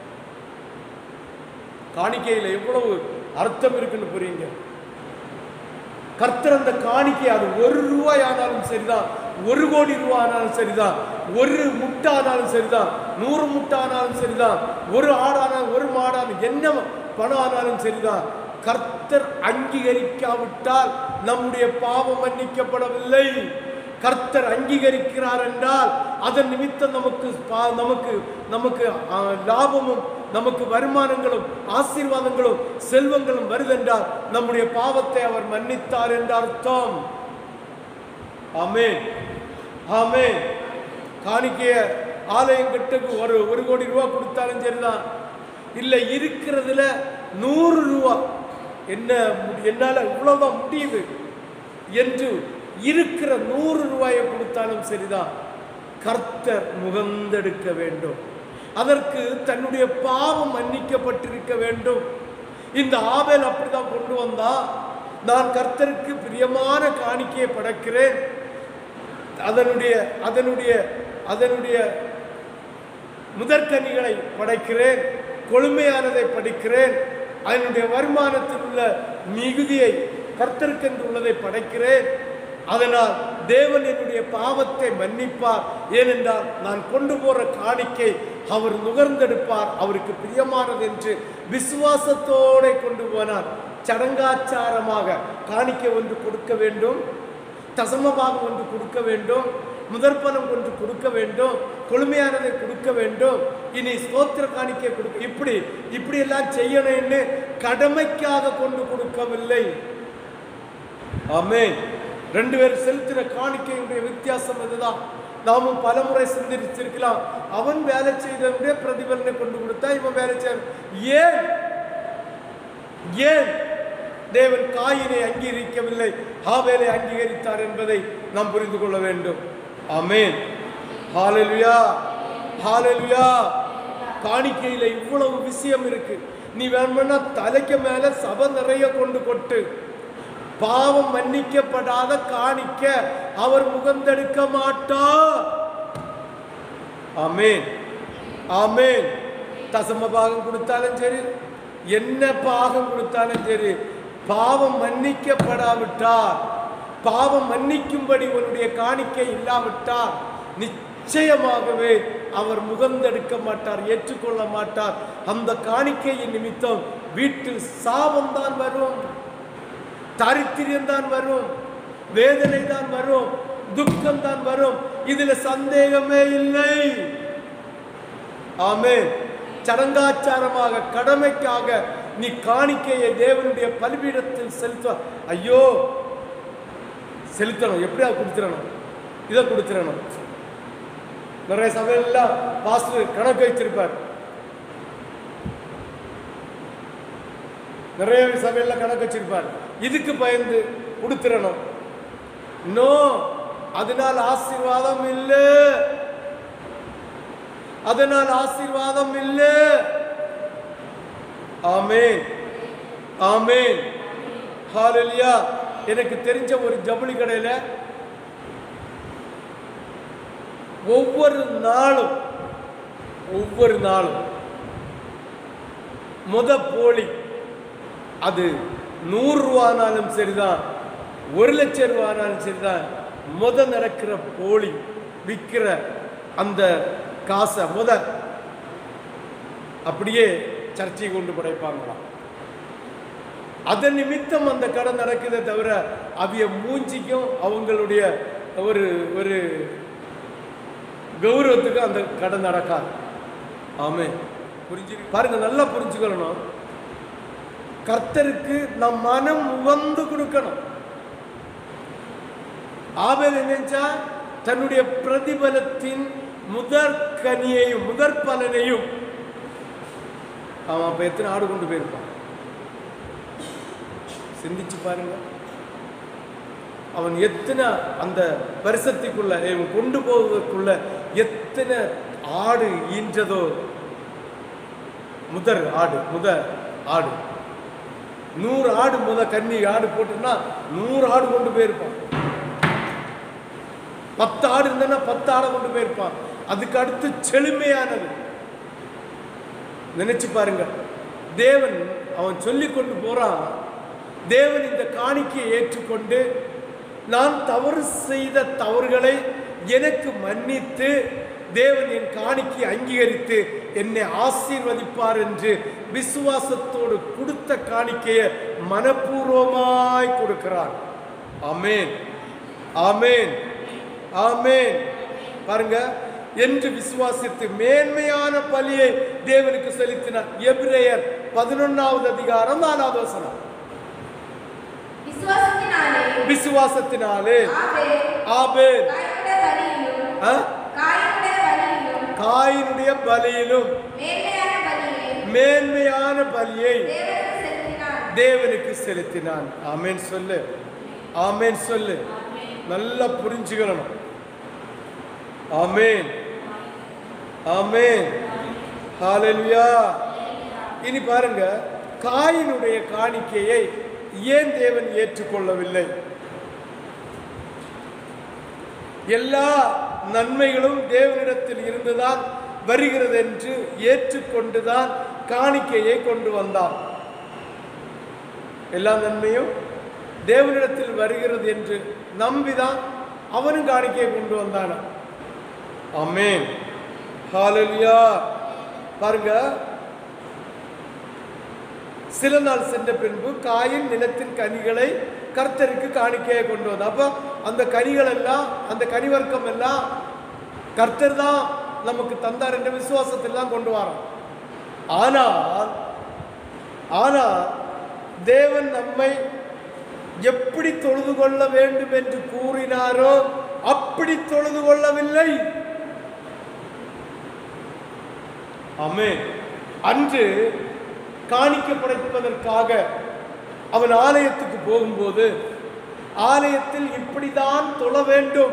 [SPEAKER 2] காணிக்கையில் எவ்வளவு அர்த்தம் இருக்குன்னு புரியுங்க கர்த்தர் அந்த காணிக்கை அது ஒரு ரூபாய் ஆனாலும் சரிதான் ஒரு கோடி ரூபாய் ஆனாலும் சரிதான் ஒரு முட்டை ஆனாலும் சரிதான் நூறு முட்டை ஆனாலும் சரிதான் ஒரு ஆடானாலும் ஒரு மாடானாலும் என்ன பணம் ஆனாலும் சரிதான் கர்த்தர் அங்கீகரிக்காவிட்டால் நம்முடைய பாவம் மன்னிக்கப்படவில்லை கர்த்தர் அங்கீகரிக்கிறார் என்றால் அதன் நிமித்தம் நமக்கு பா- நமக்கு நமக்கு ஆ, லாபமும் நமக்கு வருமானங்களும் ஆசீர்வாதங்களும் செல்வங்களும் வருதென்றால் நம்முடைய பாவத்தை அவர் மன்னித்தார் என்ற அர்த்தம் ஆமென் ஆமென் காணிக்கைய ஆலயம் கட்டுக்கு ஒரு ஒரு கோடி ரூபா கொடுத்தாலும் சரிதான் இல்லை இருக்கிறதுல நூறு ரூபா என்ன முடி- என்னால இவ்வளவுதான் முடியுது என்று இருக்கிற நூறு ரூபாயை கொடுத்தாலும் சரிதான் கர்த்தர் முகந்தெடுக்க வேண்டும் அதற்கு தன்னுடைய பாவம் மன்னிக்கப்பட்டிருக்க வேண்டும் இந்த ஆபேல் அப்படிதான் கொண்டு வந்தா நான் கர்த்தருக்கு பிரியமான காணிக்கையை படைக்கிறேன் அதனுடைய அதனுடைய அதனுடைய முதற்கனிகளை படைக்கிறேன் கொழுமையானதை படிக்கிறேன் அதனுடைய வருமானத்தில் உள்ள மிகுதியை கர்த்தருக்கென்று உள்ளதை படைக்கிறேன் அதனால் தேவன் என்னுடைய பாவத்தை மன்னிப்பார் ஏனென்றால் நான் கொண்டு போற காணிக்கை அவர் நுகர்ந்தெடுப்பார் அவருக்கு பிரியமானது என்று விசுவாசத்தோட கொண்டு போனார் சடங்காச்சாரமாக காணிக்கை ஒன்று கொடுக்க வேண்டும் தசமபாகம் ஒன்று கொடுக்க வேண்டும் முதற்பலம் ஒன்று கொடுக்க வேண்டும் கொழுமையானதை கொடுக்க வேண்டும் இனி ஸ்தோத்திர காணிக்கை கொடுக்க இப்படி இப்படி எல்லாம் செய்யணும்னு கடமைக்காக கொண்டு கொடுக்கவில்லை ஆமென் ரெண்டு பேர் செலுத்தின காணிக்கையுடைய வித்தியாசம் இதுதான் நாமும் பலமுறை சிந்திச்சிருக்கலாம் அவன் வேலை செய்தவனுடைய பிரதிபலனை கொண்டு கொடுத்தா இவன் வேலை செய்ய ஏன் ஏன் தேவன் காயினை அங்கீகரிக்கவில்லை ஹாவேலை அங்கீகரித்தார் என்பதை நாம் புரிந்து கொள்ள வேண்டும் ஆமென் ஹalleluya ஹalleluya காணிக்கையில இவ்வளவு விஷயம் இருக்கு நீ வேணும்னா தலைக்கு மேல சபை நிறைய கொண்டு கொட்டு பாவம் மன்னிக்கப்படாத காணிக்க அவர் முகந்தெடுக்க மாட்டார் ஆமென் ஆமென் தசம பாகம் கொடுத்தாலும் சரி என்ன பாகம் கொடுத்தாலும் சரி பாவம் மன்னிக்கப்படாவிட்டால் பாவம் மன்னிக்கும்படி உன்னுடைய காணிக்கை இல்லாவிட்டால் நிச்சயமாகவே அவர் முகந்தெடுக்க மாட்டார் ஏற்றுக்கொள்ள மாட்டார் அந்த காணிக்கையின் நிமித்தம் வீட்டில் சாபம் தான் வரும் தாரித்திரியம் தான் வரும் வேதனை தான் வரும் துக்கம் தான் வரும் இதுல சந்தேகமே இல்லை ஆமென் சடங்காச்சாரமாக கடமைக்காக நீ காணிக்கையை தேவனுடைய பலிபீடத்தில் செலுத்த ஐயோ செலுத்தணும் எப்படியா கொடுத்துடணும் இதை கொடுத்துடணும் நிறைய சபையெல்லாம் பாஸ்டர் கணக்கு வச்சிருப்பார் நிறைய சபையில கணக்கு வச்சிருப்பார் இதுக்கு பயந்து கொடுத்துடணும் நோ அதனால் ஆசீர்வாதம் இல்லை அதனால் ஆசீர்வாதம் இல்லை ஆமென் ஆமென் ஹalleluya எனக்கு தெரிஞ்ச ஒரு ஜவுளி கடையில ஒவ்வொரு நாளும் ஒவ்வொரு நாளும் முத போலி அது நூறு ரூபானாலும் சரிதான் ஒரு லட்சம் ரூபானாலும் சரிதான் முத நடக்கிற போலி விற்கிற அந்த காசை முத அப்படியே சர்ச்சை கொண்டு படைப்பாங்களாம் அதன் நிமித்தம் அந்த கடை நடக்குதே தவிர அவிய மூஞ்சிக்கும் அவங்களுடைய ஒரு ஒரு கௌரவத்துக்கும் அந்த கடை நடக்காது ஆமே புரிஞ்சு பாருங்க நல்லா புரிஞ்சுக்கணும் கர்த்தருக்கு நம் மனம் உவந்து கொடுக்கணும் ஆபேல் என்னச்சா தன்னுடைய பிரதிபலத்தின் முதற் கனியையும் முதற் பலனையும் அவன் அப்ப எத்தனை ஆடு கொண்டு போயிருப்பான் சிந்திச்சு பாருங்க அவன் எத்தனை அந்த பரிசத்திக்குள்ள இவன் கொண்டு போவதற்குள்ள எத்தனை ஆடு ஈன்றதோ முதற் ஆடு முத ஆடு நூறு ஆடு முத கன்னி ஆடு போட்டுன்னா நூறு ஆடு கொண்டு போயிருப்பான் பத்து ஆடு இருந்தனா பத்து ஆடை கொண்டு போயிருப்பான் அதுக்கு அடுத்து செழுமையானது நினைச்சு பாருங்க தேவன் அவன் சொல்லி கொண்டு போறான் தேவன் இந்த காணிக்கையை ஏற்றுக்கொண்டு நான் தவறு செய்த தவறுகளை எனக்கு மன்னித்து தேவன் என் காணிக்கை அங்கீகரித்து என்னை ஆசீர்வதிப்பார் என்று விசுவாசத்தோடு கொடுத்த காணிக்கையை மனப்பூர்வமாய் கொடுக்கிறான் ஆமென் ஆமென் ஆமென் பாருங்க என்று விசுவாசித்து மேன்மையான பலியை தேவனுக்கு செலுத்தினார் எபிரேயர் பதினொன்னாவது அதிகாரம் நாலாவது வசனம்
[SPEAKER 3] விசுவாசத்தினாலே
[SPEAKER 2] விசுவாசத்தினாலே
[SPEAKER 3] ஆபேல்
[SPEAKER 2] ஆபேல்
[SPEAKER 3] காயனுடைய பலியிலும்
[SPEAKER 2] ஆ?
[SPEAKER 3] காயனுடைய பலியிலும்
[SPEAKER 2] காயினுடைய பலியிலும்
[SPEAKER 3] மேன்மையான பலியை
[SPEAKER 2] மேன்மையான பலியை
[SPEAKER 3] தேவனுக்கு செலுத்தினார்
[SPEAKER 2] தேவனுக்கு செலுத்தினான் ஆமென் சொல்லு ஆமென் சொல்லு நல்லா புரிஞ்சுக்கணும் ஆமென் ஆமென் ஹalleluya இனி பாருங்க காயினுடைய காணிக்கையை ஏன் தேவன் ஏற்றுக்கொள்ளவில்லை எல்லா நன்மைகளும் தேவனிடத்தில் இருந்துதான் வருகிறது என்று ஏற்றுக்கொண்டுதான் காணிக்கையை கொண்டு வந்தான் எல்லா நன்மையும் தேவனிடத்தில் வருகிறது என்று நம்பிதான் அவனும் காணிக்கையை கொண்டு வந்தான ஆமென் ஹalleluya பாருங்க சில நாள் சென்ற பின்பு காயின் நிலத்தின் கனிகளை கர்த்தருக்கு காணிக்கையை கொண்டு வந்தான் அப்போ அந்த கனிகள் எல்லாம் அந்த கனிவர்க்கம் எல்லாம் கர்த்தர் தான் நமக்கு தந்தார் என்ற விசுவாசத்தில் தான் கொண்டு வரோம் ஆனால் ஆனால் தேவன் நம்மை எப்படி தொழுது கொள்ள வேண்டும் என்று கூறினாரோ அப்படி தொழுது கொள்ளவில்லை ஆமென் அன்று காணிக்க படைப்பதற்காக அவன் ஆலயத்துக்கு போகும்போது ஆலயத்தில் இப்படிதான் தொழ வேண்டும்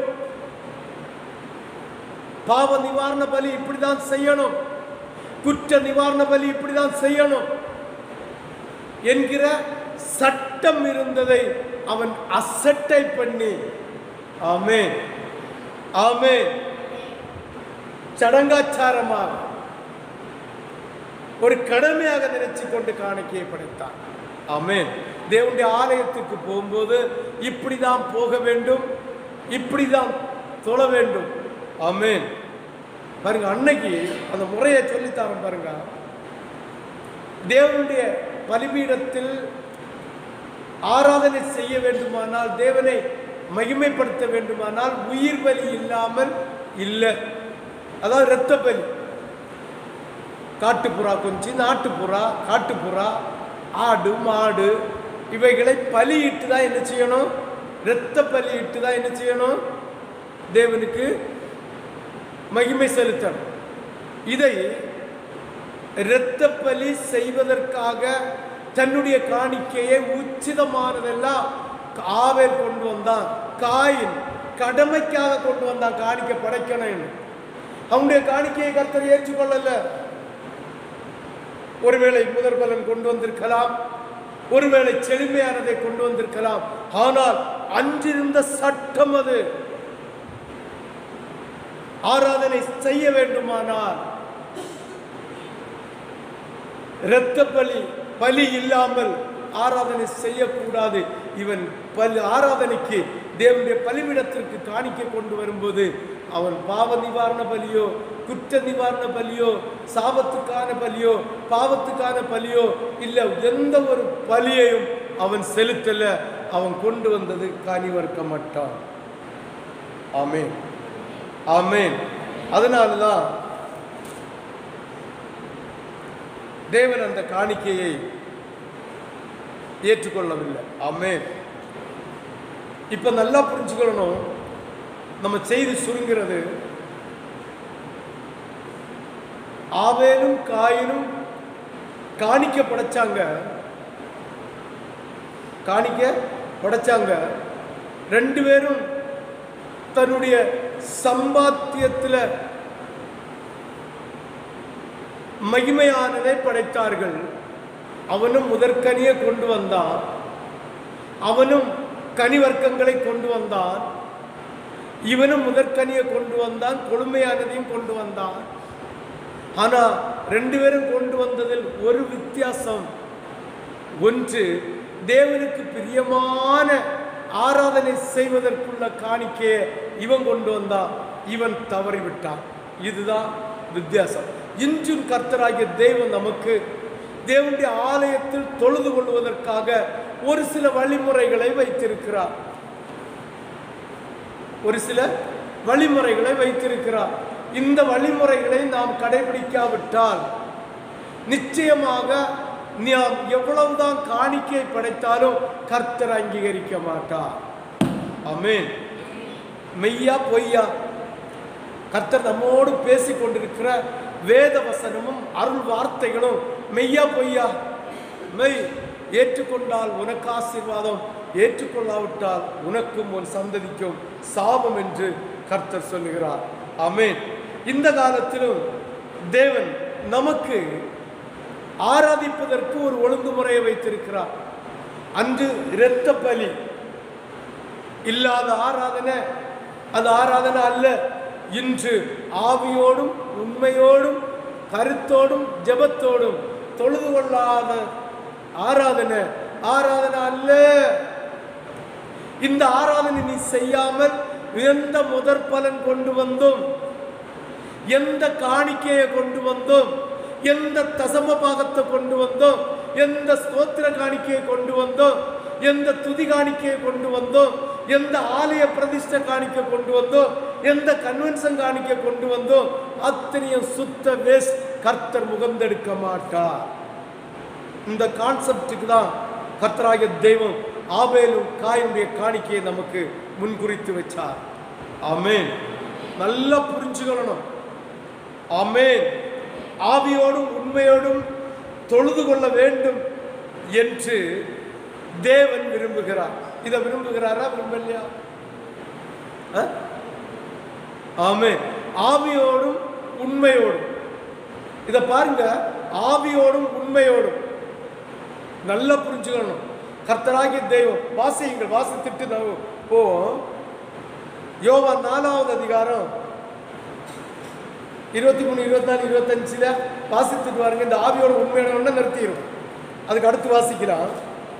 [SPEAKER 2] பாவ நிவாரண பலி இப்படிதான் செய்யணும் குற்ற நிவாரண பலி இப்படிதான் செய்யணும் என்கிற சட்டம் இருந்ததை அவன் அசட்டை பண்ணி ஆமே ஆமே சடங்காச்சாரமாக ஒரு கடமையாக நினைச்சு கொண்டு காணிக்கையை படைத்தான் ஆமென் தேவனுடைய ஆலயத்துக்கு போகும்போது இப்படிதான் போக வேண்டும் இப்படிதான் தொழ வேண்டும் ஆமென் பாருங்க அன்னைக்கு அந்த முறையை சொல்லித்தாரன் பாருங்க தேவனுடைய பலிபீடத்தில் ஆராதனை செய்ய வேண்டுமானால் தேவனை மகிமைப்படுத்த வேண்டுமானால் உயிர் பலி இல்லாமல் இல்லை அதாவது இரத்த பலி காட்டுப்புறா கொஞ்சி நாட்டுப்புறா காட்டுப்புறா ஆடு மாடு இவைகளை பலியிட்டு தான் என்ன செய்யணும் இரத்த பலியிட்டு தான் என்ன செய்யணும் தேவனுக்கு மகிமை செலுத்தணும் இதை இரத்த பலி செய்வதற்காக தன்னுடைய காணிக்கையை உச்சிதமானதெல்லாம் ஆவேல் கொண்டு வந்தான் காயின் கடமைக்காக கொண்டு வந்தான் காணிக்கை படைக்கணும் அவனுடைய காணிக்கையை கர்த்தர் ஏற்றுக்கொள்ளல ஒருவேளை முதற் பலன் கொண்டு வந்திருக்கலாம் ஒருவேளை செழுமையானதை கொண்டு வந்திருக்கலாம் ஆனால் அன்றிருந்த சட்டம் அது ஆராதனை செய்ய வேண்டுமானால் இரத்த பலி பலி இல்லாமல் ஆராதனை செய்யக்கூடாது இவன் பலி ஆராதனைக்கு தேவனுடைய பலிவிடத்திற்கு காணிக்க கொண்டு வரும்போது அவன் பாவ நிவாரண பலியோ குற்ற நிவாரண பலியோ சாபத்துக்கான பலியோ பாவத்துக்கான பலியோ இல்லை எந்த ஒரு பலியையும் அவன் செலுத்தல அவன் கொண்டு வந்தது காணிவர்க்க மாட்டான் ஆமேன் ஆமேன் அதனால தான் தேவன் அந்த காணிக்கையை ஏற்றுக்கொள்ளவில்லை ஆமென் இப்ப நல்லா புரிஞ்சுக்கணும் நம்ம செய்தி சுருங்கிறது ஆவேலும் காயினும் காணிக்க படைச்சாங்க காணிக்க படைச்சாங்க ரெண்டு பேரும் தன்னுடைய சம்பாத்தியத்தில் மகிமையானதை படைத்தார்கள் அவனும் முதற்கனியை கொண்டு வந்தான் அவனும் கனிவர்க்கங்களை கொண்டு வந்தான் இவனும் முதற்கனியை கொண்டு வந்தான் கொழுமையானதையும் கொண்டு வந்தான் ஆனா ரெண்டு பேரும் கொண்டு வந்ததில் ஒரு வித்தியாசம் ஒன்று தேவனுக்கு பிரியமான ஆராதனை செய்வதற்குள்ள காணிக்கையை இவன் கொண்டு வந்தான் இவன் தவறிவிட்டான் இதுதான் வித்தியாசம் இன்றும் கர்த்தராகிய தெய்வம் நமக்கு தேவனுடைய ஆலயத்தில் தொழுது கொள்வதற்காக ஒரு சில வழிமுறைகளை வைத்திருக்கிறார் ஒரு சில வழிமுறைகளை வைத்திருக்கிறார் இந்த வழிமுறைகளை நாம் கடைபிடிக்காவிட்டால் நிச்சயமாக நாம் எவ்வளவுதான் காணிக்கை படைத்தாலும் கர்த்தர் அங்கீகரிக்க மாட்டார் ஆமென் மெய்யா பொய்யா கர்த்தர் நம்மோடு பேசிக் கொண்டிருக்கிற வேத வசனமும் அருள் வார்த்தைகளும் மெய்யா பொய்யா மெய் ஏற்றுக்கொண்டால் உனக்கு ஆசீர்வாதம் ஏற்றுக்கொள்ளாவிட்டால் உனக்கும் உன் சந்ததிக்கும் சாபம் என்று கர்த்தர் சொல்லுகிறார் ஆமென் இந்த காலத்திலும் தேவன் நமக்கு ஆராதிப்பதற்கு ஒரு ஒழுங்குமுறையை வைத்திருக்கிறார் அன்று இரத்த பலி இல்லாத ஆராதனை அது ஆராதனை அல்ல இன்று ஆவியோடும் உண்மையோடும் கருத்தோடும் ஜெபத்தோடும் தொழுது கொள்ளாத ஆராதனை ஆராதனை அல்ல இந்த ஆராதனை நீ செய்யாமல் எந்த முதற் பலன் கொண்டு வந்தோம் எந்த காணிக்கையை கொண்டு வந்தோம் எந்த தசம பாகத்தை கொண்டு வந்தோம் எந்த ஸ்தோத்திர காணிக்கையை கொண்டு வந்தோம் எந்த துதி காணிக்கையை கொண்டு வந்தோம் எந்த ஆலய பிரதிஷ்டை காணிக்கை கொண்டு வந்தோம் எந்த கன்வென்ஷன் காணிக்கை கொண்டு வந்தோம் அத்தனையும் சுத்த வேஸ்ட் கர்த்தர் முகந்தெடுக்க மாட்டார் இந்த கான்செப்டுக்கு தான் கர்த்தராகிய தெய்வம் ஆபேலும் காயினுடைய காணிக்கையை நமக்கு முன்குறித்து வச்சார் ஆமென் நல்லா புரிஞ்சுக்கணும் ஆமென் ஆவியோடும் உண்மையோடும் தொழுது கொள்ள வேண்டும் என்று தேவன் விரும்புகிறார் இதை விரும்புகிறாரா விரும்பலையா ஆ? ஆமென் ஆவியோடும் உண்மையோடும் இதை பாருங்க ஆவியோடும் உண்மையோடும் நல்லா புரிஞ்சுக்கணும் கர்த்தராகிய தெய்வம் வாசியுங்கள் வாசித்துட்டு நம்ம போவோம் யோவா நாலாவது அதிகாரம் இருபத்தி மூணு இருபத்தி நாலு இருபத்தஞ்சில் வாசித்துட்டு பாருங்க இந்த ஆவியோட உண்மையான நிறுத்திடும் அதுக்கு அடுத்து வாசிக்கலாம்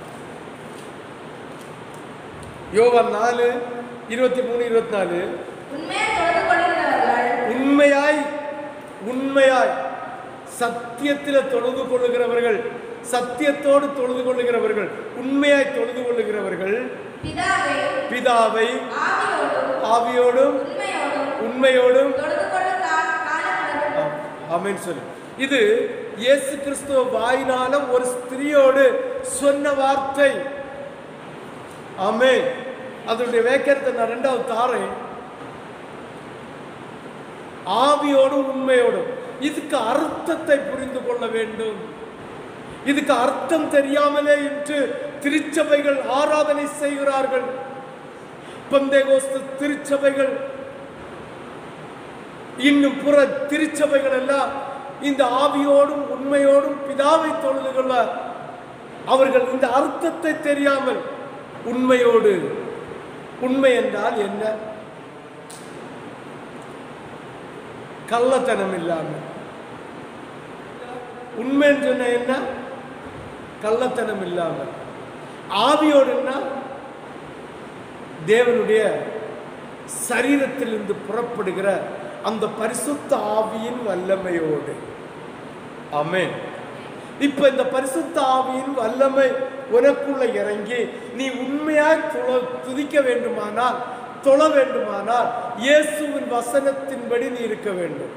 [SPEAKER 2] யோவான் நாலு இருபத்தி மூணு இருபத்தி நாலு
[SPEAKER 3] உண்மையை தொழுது கொள்கிறவர்கள்
[SPEAKER 2] உண்மையாய் உண்மையாய் சத்தியத்தில் தொழுது கொள்ளுகிறவர்கள் சத்தியத்தோடு தொழுது கொள்ளுகிறவர்கள் உண்மையாய் தொழுது கொள்ளுகிறவர்கள்
[SPEAKER 3] பிதாவை
[SPEAKER 2] பிதாவை
[SPEAKER 3] ஆவியோடும்
[SPEAKER 2] ஆவியோடும்
[SPEAKER 3] உண்மையோடும்
[SPEAKER 2] உண்மையோடும்
[SPEAKER 3] தொழுது கொள்ள கா- காலம் வரும்.
[SPEAKER 2] ஆமென் சொல்லு இது இயேசு கிறிஸ்துவ வாயினால ஒரு ஸ்திரியோடு சொன்ன வார்த்தை ஆமென் அதனுடைய வேக்கத்தை நான் ரெண்டாவது தாரேன் ஆவியோடும் உண்மையோடும் இதுக்கு அர்த்தத்தை புரிந்து கொள்ள வேண்டும் இதுக்கு அர்த்தம் தெரியாமலே இன்று திருச்சபைகள் ஆராதனை செய்கிறார்கள் பந்தேகோஸ்து திருச்சபைகள் இன்னும் புற திருச்சபைகள் எல்லாம் இந்த ஆவியோடும் உண்மையோடும் பிதாவை தொழுது கொள்ள அவர்கள் இந்த அர்த்தத்தை தெரியாமல் உண்மையோடு உண்மை என்றால் என்ன கள்ளத்தனம் இல்லாமல் உண்மைன்னு சொன்ன என்ன கள்ளத்தனம் இல்லாமல் ஆவியோடுன்னா தேவனுடைய சரீரத்திலிருந்து புறப்படுகிற அந்த பரிசுத்த ஆவியின் வல்லமையோடு ஆமென் இப்ப இந்த பரிசுத்த ஆவியின் வல்லமை உனக்குள்ள இறங்கி நீ உண்மையாய் துள- துதிக்க வேண்டுமானால் தொழ வேண்டுமானால் இயேசுவின் வசனத்தின்படி நீ இருக்க வேண்டும்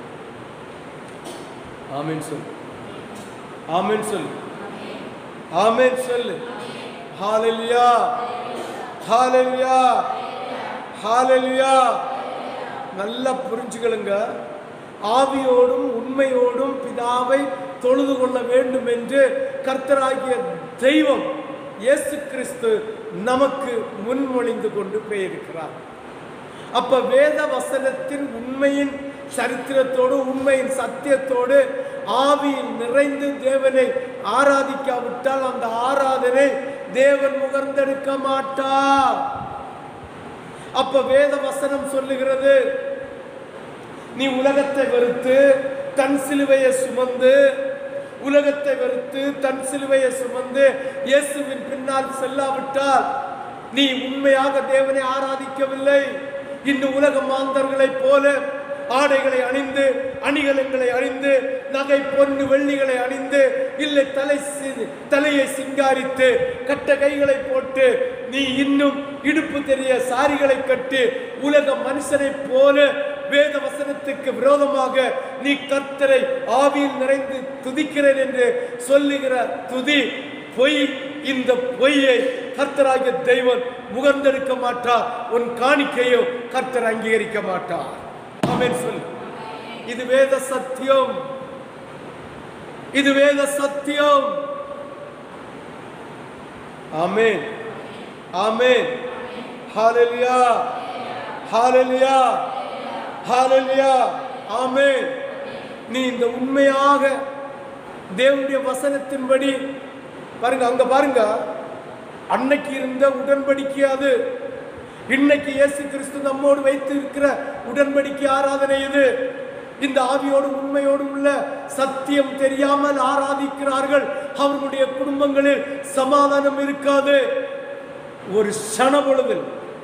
[SPEAKER 2] ஆமென் சொல் ஆமென் சொல் ஆமென் சொல்லு ஹalleluya ஹalleluya ஹalleluya நல்லா புரிஞ்சுகளுங்க ஆவியோடும் உண்மையோடும் பிதாவை தொழுது கொள்ள வேண்டும் என்று கர்த்தராகிய தெய்வம் இயேசு கிறிஸ்து நமக்கு முன்மொழிந்து கொண்டு போயிருக்கிறார் அப்ப வேத வசனத்தின் உண்மையின் சரித்திரத்தோடு உண்மையின் சத்தியத்தோடு ஆவியில் நிறைந்து தேவனை ஆராதிக்காவிட்டால் அந்த ஆராதனை தேவன் முகர்ந்தெடுக்க மாட்டார் அப்ப வேத வசனம் சொல்லுகிறது நீ உலகத்தை வெறுத்து தன் சிலுவையை சுமந்து உலகத்தை வெறுத்து தன் சிலுவையை சுமந்து இயேசுவின் பின்னால் செல்லாவிட்டால் நீ உண்மையாக தேவனை ஆராதிக்கவில்லை இன்னும் உலக மாந்தர்களைப் போல ஆடைகளை அணிந்து அணிகலன்களை அணிந்து நகை பொன்னு வெள்ளிகளை அணிந்து இல்லை தலை சி- தலையை சிங்காரித்து கட்ட கைகளை போட்டு நீ இன்னும் இடுப்பு தெரிய சாரிகளை கட்டி உலக மனுஷனைப் போல வேத வசனத்துக்கு விரோதமாக நீ கர்த்தரை ஆவியில் நிறைந்து துதிக்கிறேன் என்று சொல்லுகிற துதி பொய் இந்த பொய்யை கர்த்தராகிய தெய்வன் முகர்ந்தெடுக்க மாட்டார் உன் காணிக்கையோ கர்த்தர் அங்கீகரிக்க மாட்டார் ஆமென் சொல்லு இது வேத சத்தியம் இது வேத சத்தியம் ஆமென் ஆமென் ஹalleluya ஹalleluya ஹalleluya ஆமென் நீ இந்த உண்மையாக தேவனுடைய வசனத்தின்படி பாருங்க அங்க பாருங்க அன்னைக்கு இருந்த உடன்படிக்கை அது இன்னைக்கு இயேசு கிறிஸ்து நம்மோடு வைத்து இருக்கிற உடன்படிக்கை ஆராதனை இது இந்த ஆவியோடு உண்மையோடு உள்ள சத்தியம் தெரியாமல் ஆராதிக்கிறார்கள் அவர்களுடைய குடும்பங்களில் சமாதானம் இருக்காது ஒரு சன பொழுதில்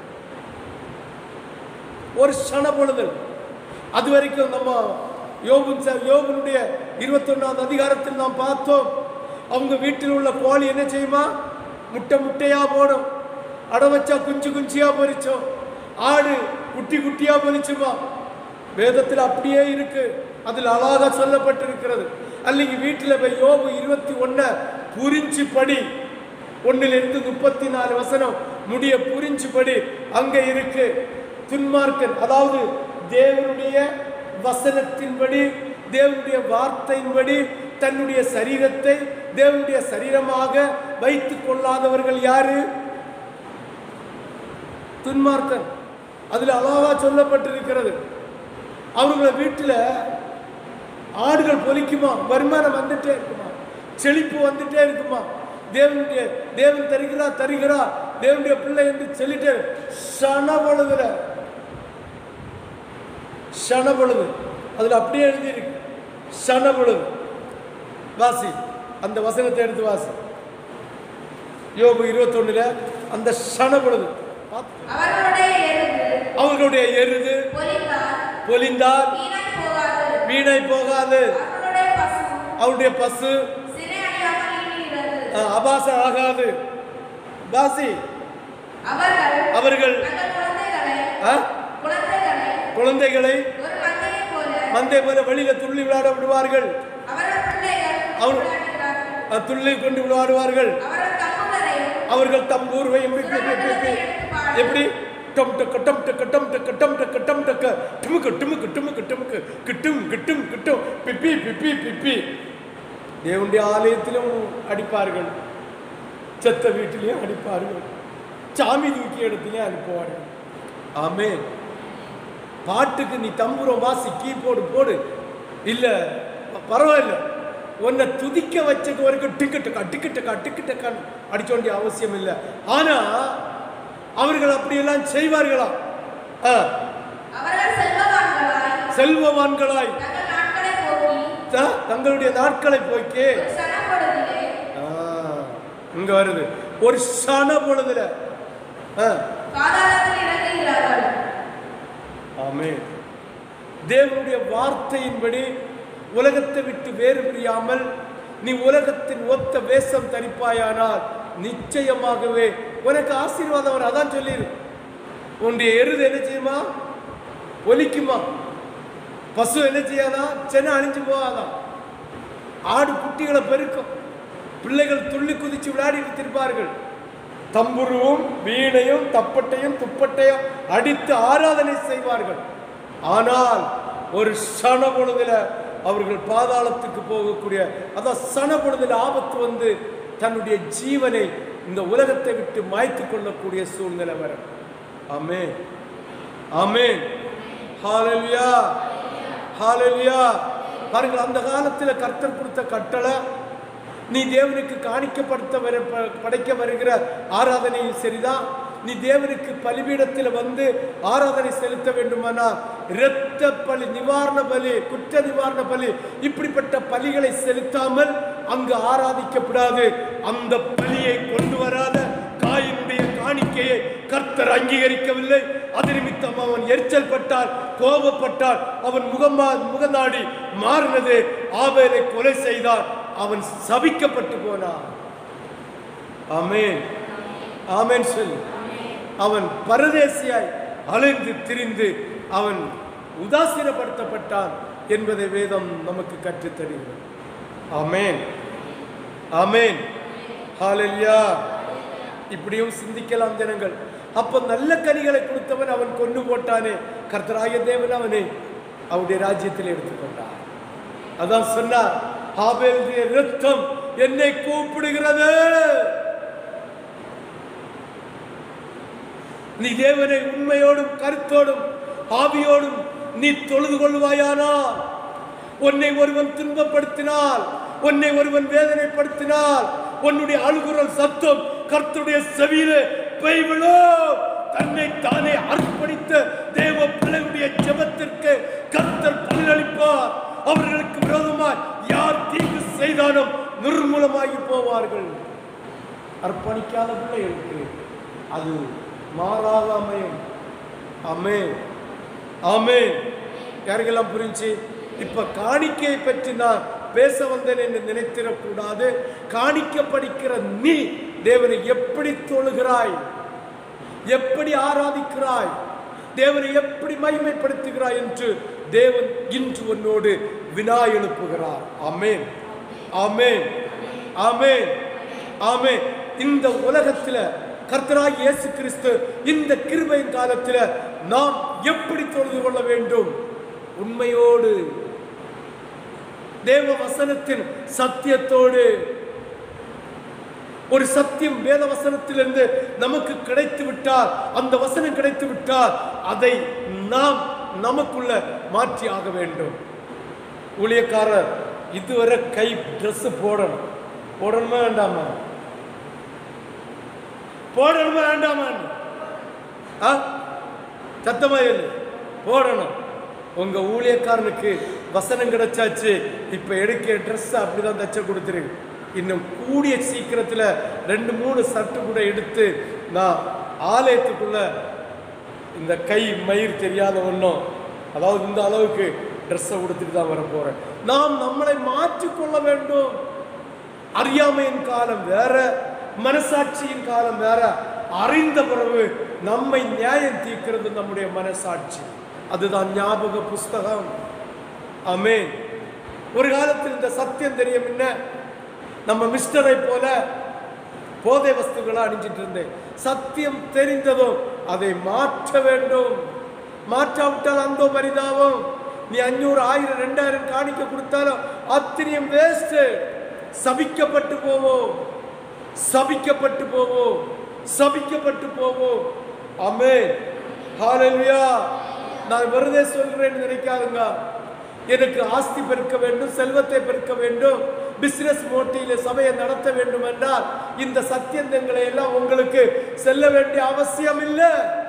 [SPEAKER 2] ஒரு சன பொழுதில் அது வரைக்கும் நம்ம யோபுன் சார் யோபனுடைய இருபத்தொன்னாவது அதிகாரத்தில் நாம் பார்த்தோம் அவங்க வீட்டில் உள்ள கோழி என்ன செய்யுமா முட்டை முட்டையா போடும் அட வச்சா குஞ்சு குஞ்சியா பொரிச்சோம் ஆடு குட்டி குட்டியா பொரிச்சுமா வேதத்தில் அப்படியே இருக்கு அதில் அழகா சொல்லப்பட்டிருக்கிறது அல்லைங்க வீட்டில் போய் யோபு இருபத்தி ஒன்ன புரிஞ்சு படி ஒன்னிலிருந்து முப்பத்தி நாலு வசனம் முடிய புரிஞ்சு படி அங்க இருக்கு துன்மார்க்கன் அதாவது தேவனுடைய வசனத்தின்படி தேவனுடைய வார்த்தையின்படி தன்னுடைய சரீரத்தை தேவனுடைய சரீரமாக வைத்துக் கொள்ளாதவர்கள் யாரு துன்மார்க்கன் அதுல அழகா சொல்லப்பட்டிருக்கிறது அவங்கள வீட்டில் ஆடுகள் பொலிக்குமா வருமானம் வந்துட்டே இருக்குமா செழிப்பு வந்துட்டே இருக்குமா தேவனுடைய தேவன் தருகிறா தருகிறா தேவனுடைய பிள்ளை என்று சொல்லிட்டு சன பொழுதுல சன பொழுது அதுல அப்படியே எழுதி இருக்கு சன பொழுது வாசி அந்த வசனத்தை எடுத்து வாசி யோபு இருபத்தொன்னுல அந்த சன பொழுது பார்த்து.
[SPEAKER 3] அவர்களுடைய எருது
[SPEAKER 2] அவர்களுடைய எருது
[SPEAKER 3] பொலிந்தால்
[SPEAKER 2] பொலிந்தால்
[SPEAKER 3] வீணாய் போகாது
[SPEAKER 2] வீணை போகாது
[SPEAKER 3] அவர்களுடைய பசு
[SPEAKER 2] அவருடைய பசு
[SPEAKER 3] சினை அழியாமல் ஈடுகிறது
[SPEAKER 2] அஹ், அபாசம் ஆகாது வாசி
[SPEAKER 3] அவர்கள்
[SPEAKER 2] அவர்கள்
[SPEAKER 3] தங்கள் குழந்தைகளை
[SPEAKER 2] அஹ்,
[SPEAKER 3] குழந்தைகளை
[SPEAKER 2] குழந்தைகளை
[SPEAKER 3] ஒரு மந்தையைப் போல
[SPEAKER 2] மந்தை போல வெளியில துள்ளி விளையாட விடுவார்கள்
[SPEAKER 3] அவர்கள் பிள்ளைகள்
[SPEAKER 2] அவர்-
[SPEAKER 3] விளையாடுகிறார்கள்.
[SPEAKER 2] அஹ், துள்ளி கொண்டு விளையாடுவார்கள்
[SPEAKER 3] அவர்கள் தம்புகளையும்
[SPEAKER 2] அவர்கள் தம்பூர்வை எப்படி டம் டக்க டம் டக்க டம் டக்க டம் டக்க டம் டக்க டுமுக்கு டுமுக்கு டுமுக்கு டுமுக்கு கிட்டும் கிட்டும் கிட்டும் பிப்பி பிப்பி பிப்பி தேவனுடைய ஆலயத்திலும் அடிப்பார்கள் செத்த வீட்டிலையும் அடிப்பார்கள் சாமி தூக்கி இடத்துலையும் அனுப்புவார்கள் ஆமே பாட்டுக்கு நீ தம்புரம் வாசி கீபோர்டு போடு இல்ல ப- பரவாயில்ல உன்னை துதிக்க வச்சது வரைக்கும் டிக்கெட்டுக்கா டிக்கெட்டுக்கா டிக்கெட்டுக்கான்னு அடிச்ச வேண்டிய அவசியம் இல்லை ஆனா அவர்கள் அப்படியெல்லாம் செய்வார்களா ஆ,
[SPEAKER 3] அவர்கள் செல்வவான்களாய்
[SPEAKER 2] செல்வவான்களாய்
[SPEAKER 3] தங்கள் நாட்களை போக்கி
[SPEAKER 2] த- தங்களுடைய நாட்களை போக்கே
[SPEAKER 3] ஒரு சனப்பொழுதிலே
[SPEAKER 2] ஆ, இங்க வருது ஒரு சன பொழுதுல ஆ,
[SPEAKER 3] பாதாளத்தில் இறங்குகிறார்கள்
[SPEAKER 2] ஆமென் தேவனுடைய வார்த்தையின்படி உலகத்தை விட்டு வேறு பிரியாமல் நீ உலகத்தின் ஒத்த வேஷம் தரிப்பாயானால் நிச்சயமாகவே உனக்கு ஆசீர்வாதம் வரும் அதான் சொல்லிடு உன்னுடைய எருது என்ன செய்யுமா ஒலிக்குமா பசு என்ன செய்யாதா சென்னை அழிஞ்சு போகாதான் ஆடு குட்டிகளை பெருக்கும் பிள்ளைகள் துள்ளி குதிச்சு விளையாடிட்டு இருப்பார்கள் தம்புருவும் வீணையும் தப்பட்டையும் துப்பட்டையும் அடித்து ஆராதனை செய்வார்கள் ஆனால் ஒரு சன பொழுதுல அவர்கள் பாதாளத்துக்கு போகக்கூடிய அதான் சன பொழுதுல ஆபத்து வந்து தன்னுடைய ஜீவனை இந்த உலகத்தை விட்டு மாய்த்து கொள்ளக்கூடிய சூழ்நிலை வரும் ஆமே ஆமே ஹalleluya ஹalleluya பாருங்கள் அந்த காலத்தில் கர்த்தர் கொடுத்த கட்டளை நீ தேவனுக்கு காணிக்கப்படுத்த வர ப- படைக்க வருகிற ஆராதனையும் சரிதான் நீ தேவனுக்கு பலிபீடத்தில் வந்து ஆராதனை செலுத்த வேண்டுமானா இரத்த பலி நிவாரண பலி குற்ற நிவாரண பலி இப்படிப்பட்ட பலிகளை செலுத்தாமல் அங்கு ஆராதிக்கப்படாது அந்த பலியை கொண்டு வராத காயினுடைய காணிக்கையை கர்த்தர் அங்கீகரிக்கவில்லை அது நிமித்தம் அவன் எரிச்சல் பட்டால் கோபப்பட்டால் அவன் முகமா முகநாடி மாறினது ஆபேலை கொலை செய்தான் அவன் சபிக்கப்பட்டு போனான் ஆமென் ஆமென் சொல் அவன் பரதேசியாய் அலைந்து திரிந்து அவன் உதாசீனப்படுத்தப்பட்டான் என்பதை வேதம் நமக்கு கற்றுத் தருகிறது ஆமென் ஆமென் ஹalleluya இப்படியும் சிந்திக்கலாம் ஜனங்கள் அப்ப நல்ல கனிகளை கொடுத்தவன் அவன் கொண்டு போட்டானே கர்த்தராகிய தேவன் அவனை அவருடைய ராஜ்யத்தில் எடுத்துக்கொண்டார் அதான் சொன்னார் ஆபேலுடைய ரத்தம் என்னை கூப்பிடுகிறது நீ தேவனை உண்மையோடும் கருத்தோடும் ஆவியோடும் நீ தொழுது கொள்வாயானால் உன்னை ஒருவன் துன்பப்படுத்தினால் உன்னை ஒருவன் வேதனைப்படுத்தினால் உன்னுடைய அழுகுரல் சத்தம் கர்த்தருடைய செவியிலே பெய்விழும் தன்னை தானே அர்ப்பணித்த தேவ பிள்ளையுடைய ஜெபத்திற்கு கர்த்தர் பதிலளிப்பார் அவர்களுக்கு விரோதமாய் யார் தீங்கு செய்தாலும் நிர்மூலமாகி போவார்கள் அர்ப்பணிக்காத பிள்ளைகளுக்கு அது மாறாத அமையும் ஆமே ஆமே யாருக்கெல்லாம் புரிஞ்சு இப்ப காணிக்கையை பற்றி நான் பேச வந்தேன் என்று நினைத்திடக்கூடாது காணிக்க படிக்கிற நீ தேவனை எப்படி தொழுகிறாய் எப்படி ஆராதிக்கிறாய் தேவனை எப்படி மகிமைப்படுத்துகிறாய் என்று தேவன் இன்று உன்னோடு வினா எழுப்புகிறார் ஆமென் ஆமென் ஆமென் ஆமென் இந்த உலகத்துல கர்த்தராகி இயேசு கிறிஸ்து இந்த கிருபையின் காலத்துல நாம் எப்படி தொழுது கொள்ள வேண்டும் உண்மையோடு தேவ வசனத்தின் சத்தியத்தோடு ஒரு சத்தியம் வேத வசனத்திலிருந்து நமக்கு கிடைத்து விட்டால் அந்த வசனம் கிடைத்து விட்டால் அதை நாம் நமக்குள்ள மாற்றி ஆக வேண்டும் ஊழியக்காரர் இதுவரை கை Dress போடணும் போடணுமா வேண்டாமா போடணுமா வேண்டாமா ஆ சத்தமா இல்லை போடணும் உங்க ஊழியக்காரனுக்கு வசனம் கிடைச்சாச்சு இப்ப எடுக்க ட்ரெஸ் அப்படிதான் தச்ச கொடுத்துரு இன்னும் கூடிய சீக்கிரத்துல ரெண்டு மூணு சட்டு கூட எடுத்து நான் ஆலயத்துக்குள்ள இந்த கை மயிர் தெரியாத ஒன்றும் அதாவது இந்த அளவுக்கு ட்ரெஸ்ஸை உடுத்திட்டு தான் வர போறேன் நாம் நம்மளை மாற்றிக்கொள்ள வேண்டும் அறியாமையின் காலம் வேற மனசாட்சியின் காலம் வேற அறிந்த பிறகு நம்மை நியாயம் தீர்க்கிறது நம்முடைய மனசாட்சி அதுதான் ஞாபக புஸ்தகம் ஆமென் ஒரு காலத்தில் இந்த சத்தியம் தெரியும் என்ன நம்ம மிஸ்டரை போல போதை வஸ்துகளை அணிஞ்சிட்டு இருந்தேன் சத்தியம் தெரிந்ததும் அதை மாற்ற வேண்டும் மாற்றாவிட்டால் அந்த பரிதாபம் நீ அஞ்சூறு ஆயிரம் ரெண்டாயிரம் காணிக்க கொடுத்தாலும் அத்தனையும் வேஸ்ட் சபிக்கப்பட்டு போவோம் சபிக்கப்பட்டு போவோம் சபிக்கப்பட்டு போவோம் அமே ஹalleluya நான் வெறுதே சொல்றேன்னு நினைக்காதுங்க எனக்கு ஆஸ்தி பெருக்க வேண்டும் செல்வத்தை பெருக்க வேண்டும் பிசினஸ் மோட்டியில சபையை நடத்த வேண்டும் என்றால் இந்த சத்தியந்தங்களை எல்லாம் உங்களுக்கு செல்ல வேண்டிய அவசியம் இல்லை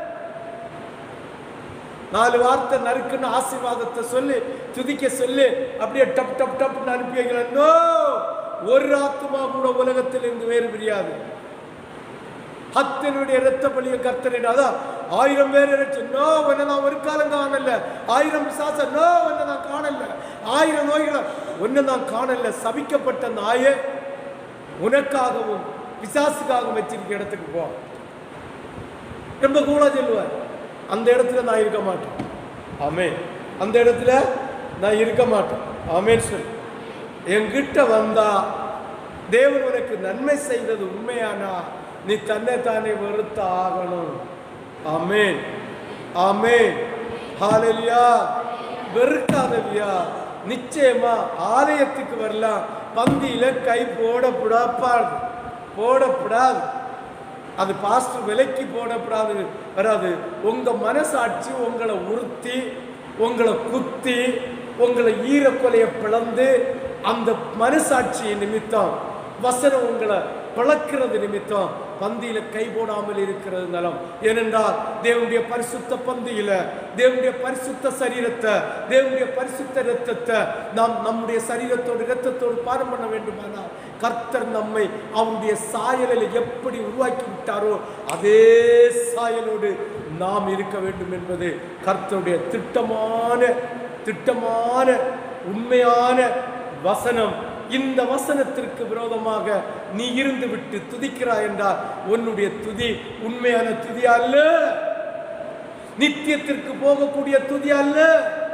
[SPEAKER 2] நாலு வார்த்தை நறுக்குன்னு ஆசீர்வாதத்தை சொல்லி துதிக்க சொல்லி அப்படியே டப் டப் டப்னு அனுப்பி வைக்கிறேன் நோ ஒரு ஆத்மா கூட உலகத்தில் இருந்து வேறு பிரியாது ஹத்தனுடைய இரத்த பலிய கர்த்தரின் அதான் ஆயிரம் பேர் இறைச்சு நோ உன்னை நான் ஒரு காலம் காணல ஆயிரம் பிசாச நோ உன்னை நான் காணல ஆயிரம் நோய்களை உன்னை நான் காணல சபிக்கப்பட்ட நாயே உனக்காகவும் பிசாசுக்காகவும் வச்சிருக்க இடத்துக்கு போ ரொம்ப கூட சொல்லுவார் அந்த இடத்துல நான் இருக்க மாட்டேன் ஆமே அந்த இடத்துல நான் இருக்க மாட்டேன் ஆமேன்னு சொல்லு என்கிட்ட வந்தா தேவன் உனக்கு நன்மை செய்தது உண்மையானா நீ தன்னை தானே வெறுத்த ஆகணும் ஆமேன் ஆமேன் ஹalleluya வெறுக்காதவியா நிச்சயமா ஆலயத்துக்கு வரலாம் பந்தியில கை போடப்படாது போடப்படாது அது பாஸ்டர் விலைக்கு போடப்படாது வராது உங்க மனசாட்சி உங்களை உறுத்தி உங்களை குத்தி உங்களை ஈரக்கொலையை பிளந்து அந்த மனசாட்சி நிமித்தம் வசனம் உங்களை பிளக்கிறது நிமித்தம் பந்தியில கை போடாமல் இருக்கிறது நலம் ஏனென்றால் தேவனுடைய பரிசுத்த பந்தியில தேவனுடைய பரிசுத்த சரீரத்தை தேவனுடைய பரிசுத்த இரத்தத்தை நாம் நம்முடைய சரீரத்தோடு இரத்தத்தோடு பாரம் பண்ண வேண்டுமானால் கர்த்தர் நம்மை அவனுடைய சாயலில் எப்படி உருவாக்கி விட்டாரோ அதே சாயலோடு நாம் இருக்க வேண்டும் என்பது கர்த்தருடைய திட்டமான திட்டமான உண்மையான வசனம் இந்த வசனத்திற்கு விரோதமாக நீ இருந்து விட்டு துதிக்கிறாய் என்றால் உன்னுடைய துதி உண்மையான துதி அல்ல நித்தியத்திற்கு போகக்கூடிய துதி அல்ல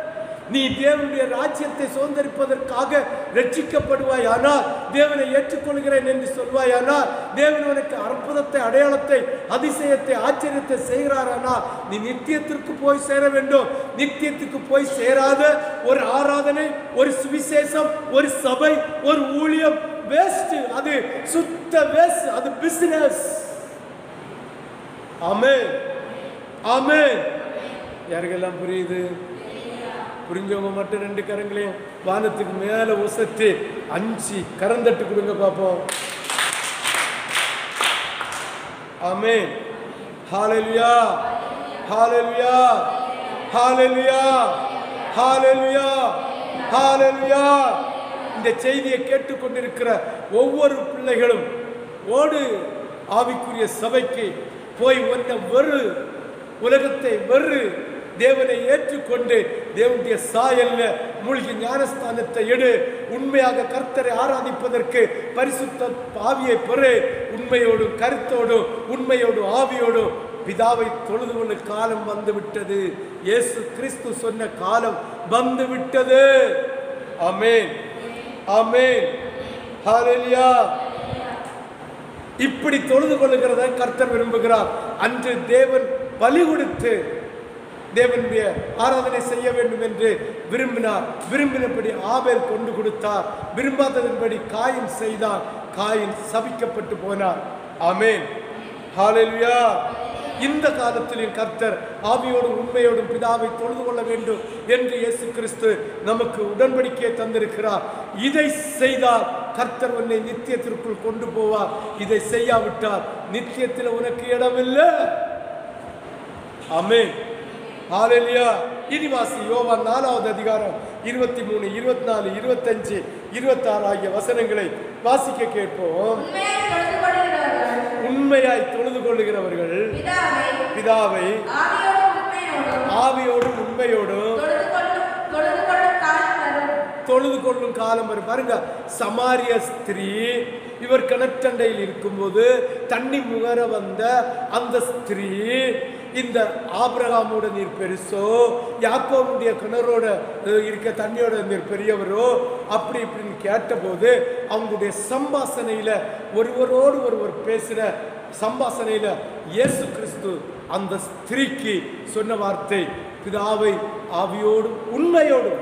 [SPEAKER 2] நீ தேவனுடைய ராஜ்யத்தை சுதந்திரிப்பதற்காக ரட்சிக்கப்படுவாய் ஆனால் தேவனை ஏற்றுக்கொள்கிறேன் என்று சொல்வாய் ஆனால் தேவன் உனக்கு அற்புதத்தை அடையாளத்தை அதிசயத்தை ஆச்சரியத்தை செய்கிறாரானால் நீ நித்தியத்திற்கு போய் சேர வேண்டும் நித்தியத்துக்கு போய் சேராத ஒரு ஆராதனை ஒரு சுவிசேஷம் ஒரு சபை ஒரு ஊழியம் வேஸ்ட் அது சுத்த வேஸ்ட் அது பிசினஸ் ஆமென் ஆமென் யாருக்கெல்லாம் புரியுது புரிஞ்சவங்க மட்டும் ரெண்டு கரங்களையும் வானத்துக்கு மேல உசத்து அஞ்சு கரந்தட்டு கொடுங்க பார்ப்போம் ஆமென் ஹalleluya ஹalleluya ஹalleluya ஹalleluya ஹalleluya இந்த செய்தியை கேட்டுக்கொண்டிருக்கிற ஒவ்வொரு பிள்ளைகளும் ஓடு ஆவிக்குரிய சபைக்கு போய் ஒன்ன வெறு உலகத்தை வெறு தேவனை ஏற்றுக்கொண்டு தேவனுடைய சாயல்ல மூழ்கி ஞானஸ்தானத்தை எடு உண்மையாக கர்த்தரை ஆராதிப்பதற்கு பரிசுத்த ஆவியை பெறு உண்மையோடும் கருத்தோடும் உண்மையோடும் ஆவியோடும் பிதாவை தொழுது கொள்ள காலம் வந்து விட்டது இயேசு கிறிஸ்து சொன்ன காலம் வந்து விட்டது ஆமென் ஆமென் ஹalleluya இப்படி தொழுது கொள்ளுகிறத கர்த்தர் விரும்புகிறார் அன்று தேவன் பலி கொடுத்து தேவனுடைய ஆராதனை செய்ய வேண்டும் என்று விரும்பினார் விரும்பினபடி ஆபேல் கொண்டு கொடுத்தார் விரும்பாததன்படி காயின் செய்தார் காயின் சபிக்கப்பட்டு போனார் ஆமென் ஹalleluya இந்த காலத்திலும் கர்த்தர் ஆவியோடும் உண்மையோடும் பிதாவை தொழுது கொள்ள வேண்டும் என்று இயேசு கிறிஸ்து நமக்கு உடன்படிக்கையை தந்திருக்கிறார் இதை செய்தால் கர்த்தர் உன்னை நித்தியத்திற்குள் கொண்டு போவார் இதை செய்யாவிட்டால் நித்தியத்தில் உனக்கு இடமில்லை ஆமென் ஹalleluya இனி வாசி யோவான் நாலாவது அதிகாரம் இருபத்தி மூணு இருபத்தி நாலு இருபத்தஞ்சு இருபத்தாறு ஆகிய வசனங்களை வாசிக்க கேட்போம்
[SPEAKER 3] உண்மையாய் தொழுது கொள்கிறவர்கள்
[SPEAKER 2] உண்மையாய் தொழுது கொள்ளுகிறவர்கள்
[SPEAKER 3] பிதாவை
[SPEAKER 2] பிதாவை
[SPEAKER 3] ஆவியோடும்
[SPEAKER 2] ஆவியோடும்
[SPEAKER 3] உண்மையோடும்
[SPEAKER 2] உண்மையோடும்
[SPEAKER 3] தொழுது கொள்ளும் தொழுது கொள்ளும் காலம் வரும்
[SPEAKER 2] தொழுது கொள்ளும் காலம் வரும் பாருங்க சமாரிய ஸ்திரீ இவர் கிணற்றண்டையில் இருக்கும்போது தண்ணி முகர வந்த அந்த ஸ்திரீ இந்த ஆபிரகாமோட நீர் பெருசோ யாக்கோவுடைய கிணறோட அஹ், இருக்க தண்ணியோட நீர் பெரியவரோ அப்படி இப்படின்னு கேட்டபோது அவங்களுடைய சம்பாசனையில ஒருவரோடு ஒருவர் பேசின சம்பாசனையில இயேசு கிறிஸ்து அந்த ஸ்திரீக்கு சொன்ன வார்த்தை பிதாவை ஆவியோடும் உண்மையோடும்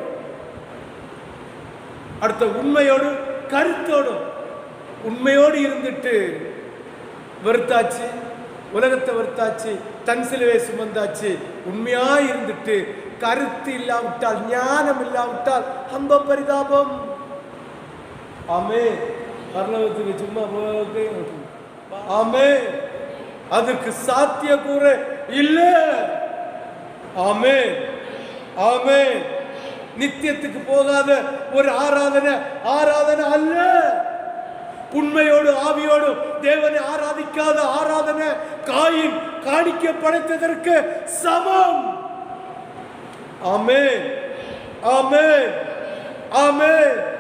[SPEAKER 2] அடுத்த உண்மையோடும் கருத்தோடும் உண்மையோடு இருந்துட்டு வெறுத்தாச்சு உலகத்தை வெறுத்தாச்சு தன் சிலுவை சுமந்தாச்சு உண்மையா இருந்துட்டு கருத்து இல்லாவிட்டால் ஞானம் இல்லாவிட்டால் அந்த பரிதாபம் ஆமே பரலோகத்துக்கு சும்மா போக ஆமே அதற்கு சாத்திய கூற இல்ல ஆமே ஆமே நித்தியத்துக்கு போகாத ஒரு ஆராதனை ஆராதனை அல்ல உண்மையோடு ஆவியோடு தேவனை ஆராதிக்காத ஆராதனை காயின் காணிக்க படைத்ததற்கு சமம் ஆமே ஆமே ஆமே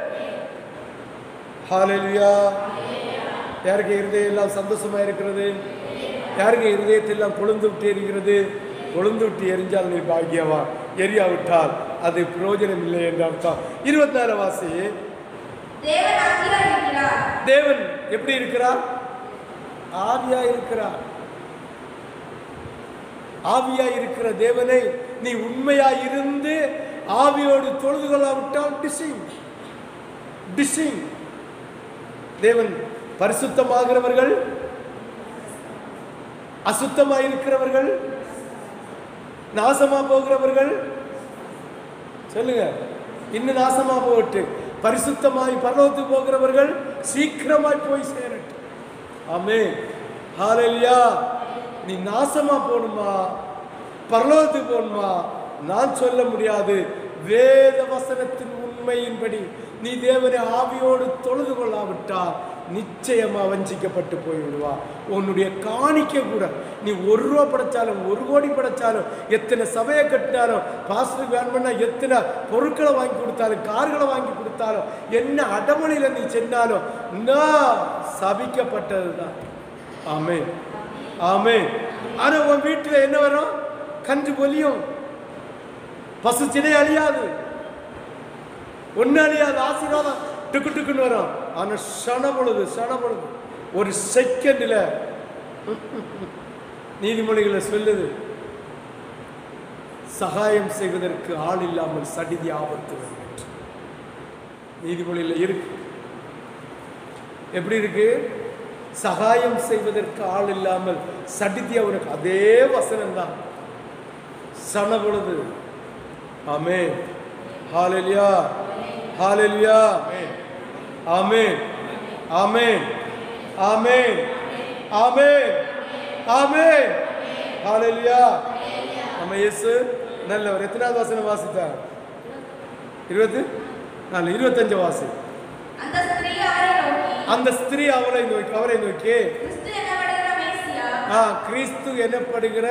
[SPEAKER 2] ஹalleluya யாருக்கு இருதயம் எல்லாம் சந்தோஷமா இருக்கிறது யாருக்கு இருதயத்தில் எல்லாம் கொழுந்து விட்டு எரிகிறது கொழுந்து விட்டு எரிஞ்சால் நீ பாக்கியவா எரியாவிட்டால் அது பிரயோஜனம் இல்லை என்று அர்த்தம் இருபத்தி நாலு வாசி
[SPEAKER 3] தேவன் ஆவியாய் இருக்கிறார்
[SPEAKER 2] தேவன் எப்படி இருக்கிறார் ஆவியா இருக்கிறார் ஆவியா இருக்கிற தேவனை நீ உண்மையா இருந்து ஆவியோடு தொழுது கொள்ளாவிட்டால் டிசிங் டிசிங் தேவன் பரிசுத்தமாகிறவர்கள் அசுத்தமாய் இருக்கிறவர்கள் நாசமா போகிறவர்கள் சொல்லுங்க இன்னும் நாசமா போகட்டு பரிசுத்தமாய் பரலோகத்துக்கு போகிறவர்கள் சீக்கிரமாய் போய் சேரட்டும் ஆமே ஹalleluya நீ நாசமா போகணுமா பரலோகத்துக்கு போகணுமா நான் சொல்ல முடியாது வேத வசனத்தின் உண்மையின்படி நீ தேவனை ஆவியோடு தொழுது கொள்ளாவிட்டால் நிச்சயமா வஞ்சிக்கப்பட்டு போய் விடுவா உன்னுடைய காணிக்க கூட நீ ஒரு ரூபா படைச்சாலும் ஒரு கோடி படைச்சாலும் எத்தனை சபையை கட்டினாலும் பாஸ்டருக்கு வேணும்னா எத்தனை பொருட்களை வாங்கி கொடுத்தாலும் கார்களை வாங்கி கொடுத்தாலும் என்ன அடமொழியில் நீ சென்னாலும் நான் சபிக்கப்பட்டது தான் ஆமே ஆமே ஆனா உன் வீட்டில் என்ன வரும் கன்று பொலியும் பசு சினை அழியாது ஒன்னாலேயே அந்த ஆசீர்வாதம் டுக்கு டுக்குன்னு வரும் ஆனா சன பொழுது சன பொழுது ஒரு செகண்ட்ல நீதிமொழிகளை சொல்லுது சகாயம் செய்வதற்கு ஆள் இல்லாமல் சடிதி ஆபத்து வரும் என்று. நீதிமொழியில இருக்கு எப்படி இருக்கு சகாயம் செய்வதற்கு ஆள் இல்லாமல் சடிதி அவனுக்கு அதே வசனம் தான் சன பொழுது ஆமே ஹாலெலியா ஹாலெலியா ஆமென் ஆமென் ஆமென் ஆமென் ஆமென் ஹalleluya நம்ம இயேசு நல்லவர் எத்தனாவது வசனம் வாசித்தார் இருபத்தி நாலு இருபத்தஞ்சு வாசி
[SPEAKER 3] அந்த ஸ்திரீ அவரை நோக்கி
[SPEAKER 2] அந்த ஸ்திரீ அவளை நோக்கி அவரை நோக்கி
[SPEAKER 3] கிறிஸ்து எனப்படுகிற மேசியா
[SPEAKER 2] ஆ கிறிஸ்து எனப்படுகிற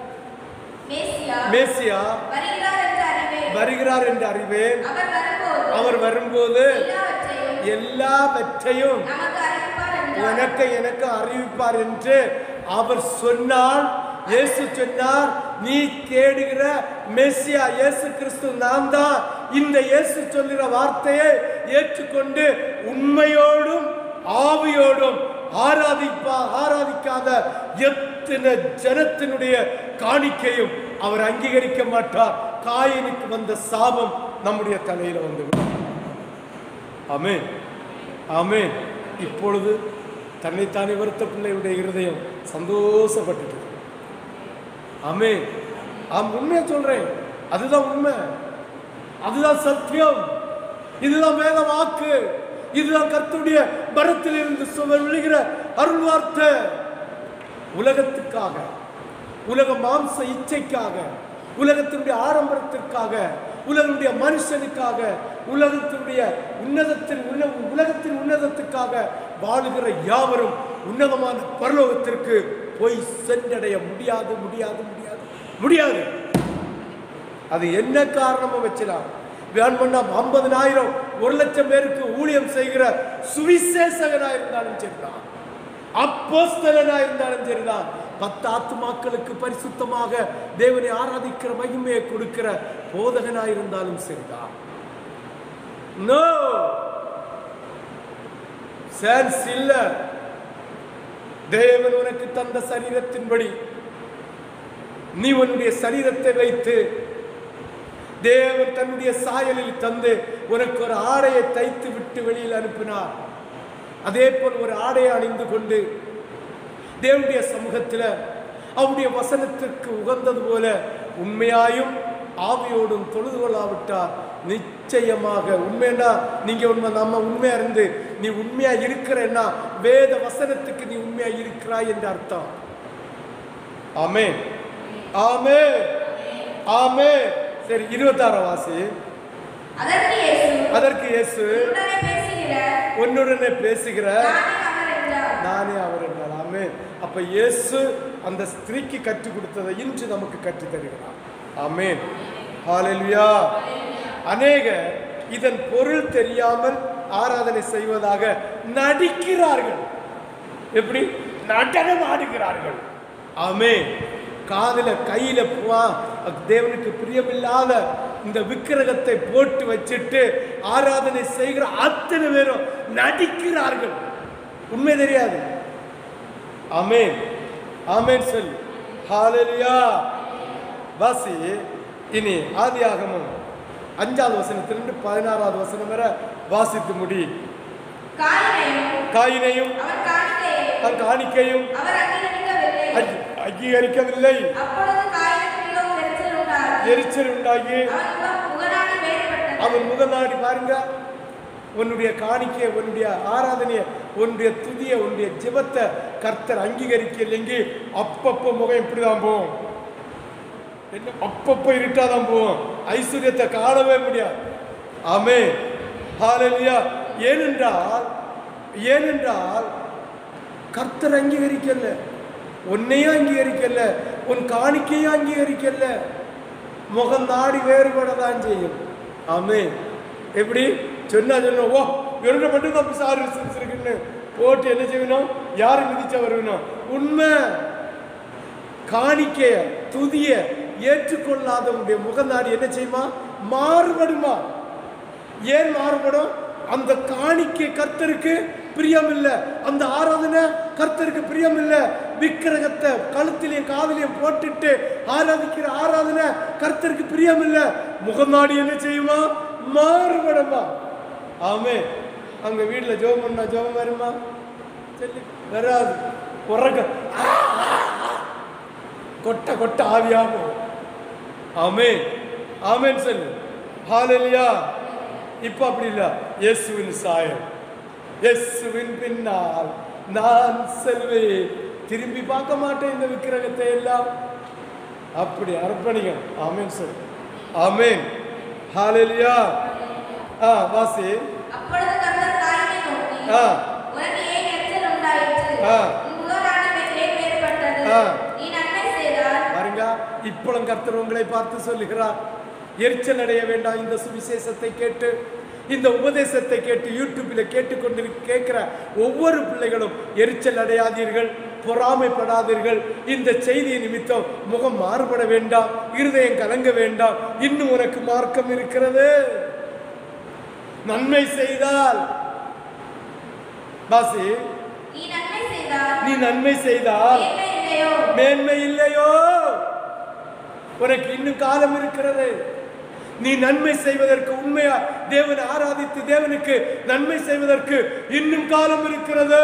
[SPEAKER 3] மேசியா
[SPEAKER 2] மேசியா
[SPEAKER 3] வருகிறார் என்று அறிவேன்
[SPEAKER 2] வருகிறார் என்று அறிவேன்
[SPEAKER 3] அவர் வரும்போது
[SPEAKER 2] அவர் வரும்போது
[SPEAKER 3] எல்லாவற்றையும்
[SPEAKER 2] எல்லாவற்றையும்
[SPEAKER 3] நமக்கு அறிவிப்பார் என்றார்
[SPEAKER 2] உனக்கு எனக்கு அறிவிப்பார் என்று அவர் சொன்னார் இயேசு சொன்னார் நீ தேடுகிற மெஸ்ஸியா இயேசு கிறிஸ்து நான் தான் இந்த இயேசு சொல்லுகிற வார்த்தையை ஏற்றுக்கொண்டு உண்மையோடும் ஆவியோடும் ஆராதிப்பா ஆராதிக்காத எத்தனை ஜனத்தினுடைய காணிக்கையும் அவர் அங்கீகரிக்க மாட்டார் காயினுக்கு வந்த சாபம் நம்முடைய தலையில வந்து விடும். ஆமென் ஆமென் இப்பொழுது தன்னைத்தானே வருத்த பிள்ளையுடைய இருதயம் சந்தோஷப்பட்டுட்டு ஆமென் ஆம் உண்மையை சொல்றேன் அதுதான் உண்மை அதுதான் சத்தியம் இதுதான் வேத வாக்கு இதுதான் கர்த்தருடைய மரத்தில் இருந்து சுவர் விழுகிற அருள் வார்த்தை உலகத்துக்காக உலக மாம்ச இச்சைக்காக உலகத்தினுடைய ஆடம்பரத்திற்காக உலகனுடைய மனுஷனுக்காக உலகத்தினுடைய உன்னதத்தின் உன்ன உலகத்தின் உன்னதத்துக்காக வாழுகிற யாவரும் உன்னதமான பரலோகத்திற்கு போய் சென்றடைய முடியாது முடியாது முடியாது முடியாது அது என்ன காரணமும் வச்சலாம் வேணும்னா ஐம்பதனாயிரம் ஒரு லட்சம் பேருக்கு ஊழியம் செய்கிற சுவிசேஷகனா இருந்தாலும் சரிதான் அப்போஸ்தலனா இருந்தாலும் சரிதான் பத்து ஆத்துமாக்களுக்கு பரிசுத்தமாக தேவனை ஆராதிக்கிற மகிமையை கொடுக்கிற போதகனா இருந்தாலும் சரிதான் நோ சான்ஸ் இல்ல தேவன் உனக்கு தந்த சரீரத்தின்படி நீ உன்னுடைய சரீரத்தை வைத்து தேவன் தன்னுடைய சாயலில் தந்து உனக்கு ஒரு ஆடையை தைத்து விட்டு வெளியில் அனுப்பினார் அதே போல் ஒரு ஆடையை அணிந்து கொண்டு தேவனுடைய சமூகத்தில் அவருடைய வசனத்திற்கு உகந்தது போல உண்மையாயும் ஆவியோடும் தொழுது கொள்ளாவிட்டார் நிச்சயமாக உண்மைன்னா நீங்க உண்மை நம்ம உண்மையா இருந்து நீ உண்மையா இருக்கிறன்னா வேத வசனத்துக்கு நீ உண்மையா இருக்கிறாய் என்று அர்த்தம் ஆமே ஆமே ஆமே சரி இருபத்தாறாம் வாசி
[SPEAKER 3] அதற்கு இயேசு
[SPEAKER 2] அதற்கு இயேசு
[SPEAKER 3] உடனே பேசுகிற
[SPEAKER 2] உன்னுடனே பேசுகிற
[SPEAKER 3] நானே அவர் என்றார்
[SPEAKER 2] நானே அவர் என்றார் ஆமே அப்ப இயேசு அந்த ஸ்திரீக்கு கற்றுக் கொடுத்ததை இன்று நமக்கு கற்றுத் தருகிறார் ஆமென் ஹalleluya அநேக இதன் பொருள் தெரியாமல் ஆராதனை செய்வதாக நடிக்கிறார்கள் எப்படி நடனம் ஆடுகிறார்கள் ஆமே காதுல கையில புவா தேவனுக்கு பிரியமில்லாத இந்த விக்கிரகத்தை போட்டு வச்சிட்டு ஆராதனை செய்கிற அத்தனை பேரும் நடிக்கிறார்கள் உண்மை தெரியாது ஆமென் ஆமென் சொல் ஹalleluya வாசி இனி ஆதியாகமம் அஞ்சாவது வசனத்திலிருந்து பதினாறாவது வசனம் வரை வாசித்து முடி
[SPEAKER 3] காயினையும்
[SPEAKER 2] காயினையும்
[SPEAKER 3] அவன் காணிக்கையை
[SPEAKER 2] தன் காணிக்கையும்
[SPEAKER 3] அவர் அங்கீகரிக்கவில்லை
[SPEAKER 2] அங்கீ- அங்கீகரிக்கவில்லை
[SPEAKER 3] அப்பொழுது காயினுக்கு மிகவும் எரிச்சல் உண்டாகி
[SPEAKER 2] எரிச்சல் உண்டாகி
[SPEAKER 3] அவன் முகம் முகநாடி வேறுபட்டது
[SPEAKER 2] அவன் முகநாடி பாருங்க உன்னுடைய காணிக்கையை உன்னுடைய ஆராதனையை உன்னுடைய துதியை உன்னுடைய ஜெபத்தை கர்த்தர் அங்கீகரிக்கலைங்க அப்பப்போ முகம் இப்படிதான் போகும் என்ன அப்பப்போ இருட்டாதான் போகும் ஐஸ்வர்யத்தை காணவே முடியாது ஆமே ஹalleluya ஏனென்றால் ஏனென்றால் கர்த்தர் அங்கீகரிக்கல உன்னையும் அங்கீகரிக்கல உன் காணிக்கையும் அங்கீகரிக்கல முகம் நாடி வேறுபட தான் செய்யும் ஆமே எப்படி சொன்னா சொன்ன ஓ இவர்கிட்ட மட்டும் தான் சார் இருக்குன்னு போட்டு என்ன செய்யணும் யாரை மிதிச்சா வருவணும் உண்மை காணிக்கைய துதிய ஏற்றுக்கொள்ளாதவனுடைய முகநாடி என்ன செய்யுமா மாறுபடுமா ஏன் மாறுபடும் அந்த காணிக்கை கர்த்தருக்கு பிரியம் இல்ல அந்த ஆராதனை கர்த்தருக்கு பிரியம் இல்ல விக்கிரகத்தை கழுத்திலையும் காதலையும் போட்டுட்டு ஆராதிக்கிற ஆராதனை கர்த்தருக்கு பிரியம் இல்ல முகநாடி என்ன செய்யுமா மாறுபடுமா ஆமே அங்க வீட்டுல ஜோம் பண்ணா ஜோம் வருமா சொல்லி வராது உறக்க கொட்ட கொட்ட ஆவியாகும் ஆமென் ஆமென் சொல்லு ஹalleluya இப்ப அப்படி இல்ல இயேசுவின் சாயம் இயேசுவின் பின்னால் நான் செல்வேன் திரும்பி பார்க்க மாட்டேன் இந்த விக்கிரகத்தை எல்லாம் அப்படி அர்ப்பணிங்க ஆமென் சொல்லு ஆமென் ஹalleluya ஆ வாசி
[SPEAKER 3] அப்பொழுது கர்த்தர் காயினை நோக்கி
[SPEAKER 2] ஆ.
[SPEAKER 3] உனக்கு ஏன் எரிச்சல் உண்டாயிற்று
[SPEAKER 2] ஆ.
[SPEAKER 3] உன் முகராணி ஏன் வேறுபட்டது
[SPEAKER 2] ஆ.
[SPEAKER 3] நீ நன்மை செய்தால்
[SPEAKER 2] பாருங்க இப்பளும் கர்த்தர் உங்களை பார்த்து சொல்லுகிறார் எரிச்சல் அடைய வேண்டாம் இந்த சுவிசேஷத்தை கேட்டு இந்த உபதேசத்தை கேட்டு யூடியூப்பில் கேட்டுக்கொண்டு கேட்கிற ஒவ்வொரு பிள்ளைகளும் எரிச்சல் அடையாதீர்கள் பொறாமைப்படாதீர்கள் இந்த செய்தி நிமித்தம் முகம் மாறுபட வேண்டாம் இருதயம் கலங்க வேண்டாம் இன்னும் உனக்கு மார்க்கம் இருக்கிறது நன்மை செய்தால் பாசி
[SPEAKER 3] நீ நன்மை செய்தால்
[SPEAKER 2] நீ நன்மை செய்தால்
[SPEAKER 3] என்ன இல்லையோ
[SPEAKER 2] மேன்மை இல்லையோ உனக்கு இன்னும் காலம் இருக்கிறது நீ நன்மை செய்வதற்கு உண்மையா தேவனை ஆராதித்து தேவனுக்கு நன்மை செய்வதற்கு இன்னும் காலம் இருக்கிறது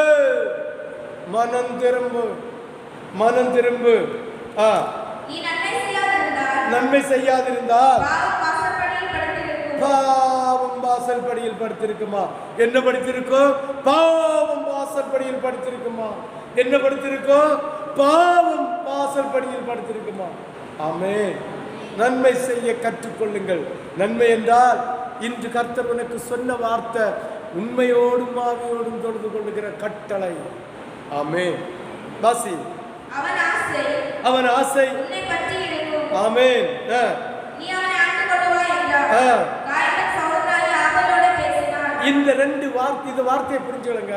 [SPEAKER 2] மனம் திரும்பு மனம் திரும்பு ஆ
[SPEAKER 3] நீ நன்மை செய்யாதிருந்தால்
[SPEAKER 2] நன்மை செய்யாதிருந்தால்
[SPEAKER 3] பாவம் வாசற்படியில் படுத்திருக்கும்
[SPEAKER 2] பாவம் வாசல் படியில் படுத்திருக்குமா என்ன படுத்திருக்கும் பாவம் வாசல் படியில் படுத்திருக்குமா என்ன படுத்திருக்கும் பாவம் வாசல் படியில் படுத்திருக்குமா ஆமே நன்மை செய்ய கற்றுக்கொள்ளுங்கள் நன்மை என்றால் இன்று கர்த்தர் உனக்கு சொன்ன வார்த்தை உண்மையோடும் ஆவியோடும் தொழுது கொள்ளுகிற கட்டளை ஆமே வாசி
[SPEAKER 3] அவன் ஆசை
[SPEAKER 2] அவன் ஆசை
[SPEAKER 3] உன்னை பற்றி இருக்கும்
[SPEAKER 2] ஆமேன் ஆ.
[SPEAKER 3] நீ அவனை ஆண்டு கொள்வாய் என்றார்
[SPEAKER 2] ஆ.
[SPEAKER 3] காயகன் சகோதராய் ஆவலோட பேசினான்
[SPEAKER 2] இந்த ரெண்டு வார்த்தை இந்த வார்த்தையை புரிஞ்சுக்கொள்ளுங்க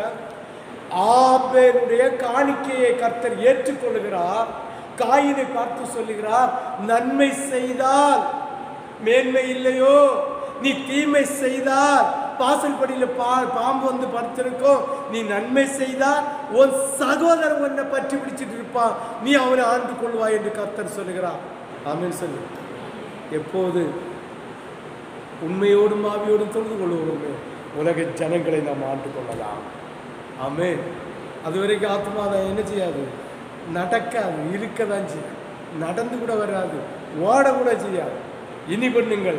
[SPEAKER 2] ஆபேனுடைய காணிக்கையை கர்த்தர் ஏற்றுக்கொள்கிறார் காயினை பார்த்து சொல்லுகிறார் நன்மை செய்தால் மேன்மை இல்லையோ நீ தீமை செய்தால் வாசல் படியில பா பாம்பு வந்து படுத்திருக்கோம் நீ நன்மை செய்தால் உன் சகோதரன் உன்னை பற்றி பிடிச்சிட்டு இருப்பான் நீ அவனை ஆண்டு கொள்வாய் என்று கர்த்தர் சொல்லுகிறார் ஆமென் சொல்லு எப்போது உண்மையோடும் ஆவியோடும் தொழுது கொள்வோமே உலக ஜனங்களை நாம் ஆண்டு கொள்ளலாம் ஆமே அது வரைக்கும் ஆத்மாதான் என்ன செய்யாது நடக்காது இருக்க தான் செய்யும் நடந்து கூட வராது ஓட கூட செய்யாது இனி பண்ணுங்கள்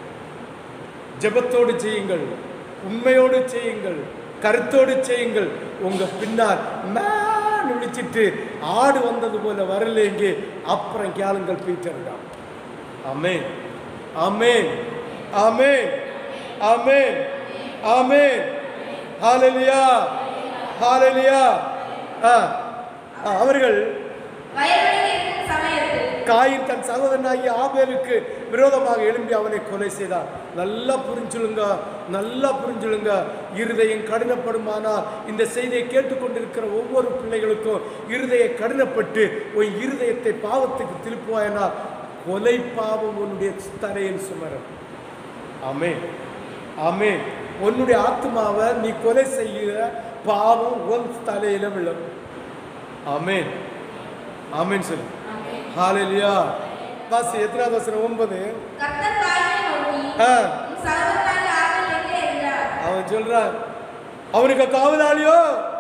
[SPEAKER 2] ஜெபத்தோடு செய்யுங்கள் உண்மையோடு செய்யுங்கள் கருத்தோடு செய்யுங்கள் உங்க பின்னால் மேன் விழிச்சிட்டு ஆடு வந்தது போல வரலேங்க அப்புறம் கேளுங்கள் பீட்டர் தான் ஆமென் ஆமென் ஆமென் ஆமென் ஆமென் ஹalleluya ஹalleluya ஆ ஆ, அவர்கள்
[SPEAKER 3] வயல்வெளியில் இருக்கும் சமயத்தில்
[SPEAKER 2] காயின் தன் சகோதரனாகிய ஆபேலுக்கு விரோதமாக எழும்பி அவனை கொலை செய்தார் நல்லா புரிஞ்சுளுங்க நல்லா புரிஞ்சுளுங்க இருதயம் கடினப்படுமானால் இந்த செய்தியை கேட்டுக்கொண்டிருக்கிற ஒவ்வொரு பிள்ளைகளுக்கும் இருதய கடினப்பட்டு உன் இருதயத்தை பாவத்துக்கு திருப்புவாயனால் கொலை பாவம் உன்னுடைய தலையில் சுமரும் ஆமே ஆமே உன்னுடைய ஆத்மாவை நீ கொலை செய்கிற பாவம் உன் தலையில விழும் ஆமென் ஆமென் சொல்லு ஹalleluya வாசி எத்தனாவது வசனம் ஒன்பது
[SPEAKER 3] கர்த்தர் காயினை நோக்கி
[SPEAKER 2] ஆ.
[SPEAKER 3] உன் சகோதரனாகிய ஆபேல் எங்கே என்றார்
[SPEAKER 2] அவன் சொல்றான் அவனுக்கு காவலாளியோ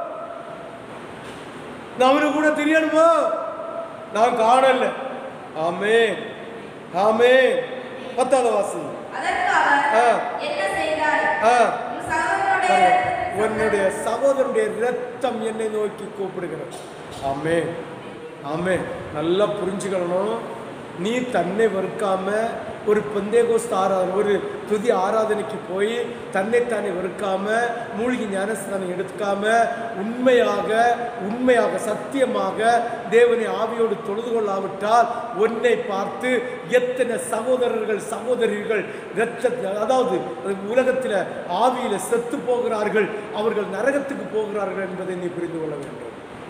[SPEAKER 2] நான் அவனுக்கு கூட தெரியணுமோ நான் காணல ஆமே ஆமே பத்தாவது வாசி
[SPEAKER 3] அதற்கு அவர்
[SPEAKER 2] ஆ.
[SPEAKER 3] என்ன செய்தாய்
[SPEAKER 2] ஆ
[SPEAKER 3] உன் சகோதரனுடைய
[SPEAKER 2] பாருங்க, உன்னுடைய சகோதரனுடைய ரத்தம் என்னை நோக்கி கூப்பிடுகிறது ஆமே ஆமே நல்லா புரிஞ்சுக்கணும் நீ தன்னை வெறுக்காம ஒரு பந்தேகோஸ்து ஆராதனை ஒரு துதி ஆராதனைக்கு போய் தன்னைத்தானே வெறுக்காம மூழ்கி ஞானஸ்தானம் எடுத்துக்காம உண்மையாக உண்மையாக சத்தியமாக தேவனை ஆவியோடு தொழுது கொள்ளாவிட்டால் உன்னை பார்த்து எத்தனை சகோதரர்கள் சகோதரிகள் இரத்த அதாவது உலகத்தில் ஆவியில செத்து போகிறார்கள் அவர்கள் நரகத்துக்கு போகிறார்கள் என்பதை நீ புரிந்து கொள்ள வேண்டும்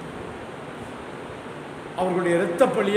[SPEAKER 2] அவர்களுடைய இரத்த பழிய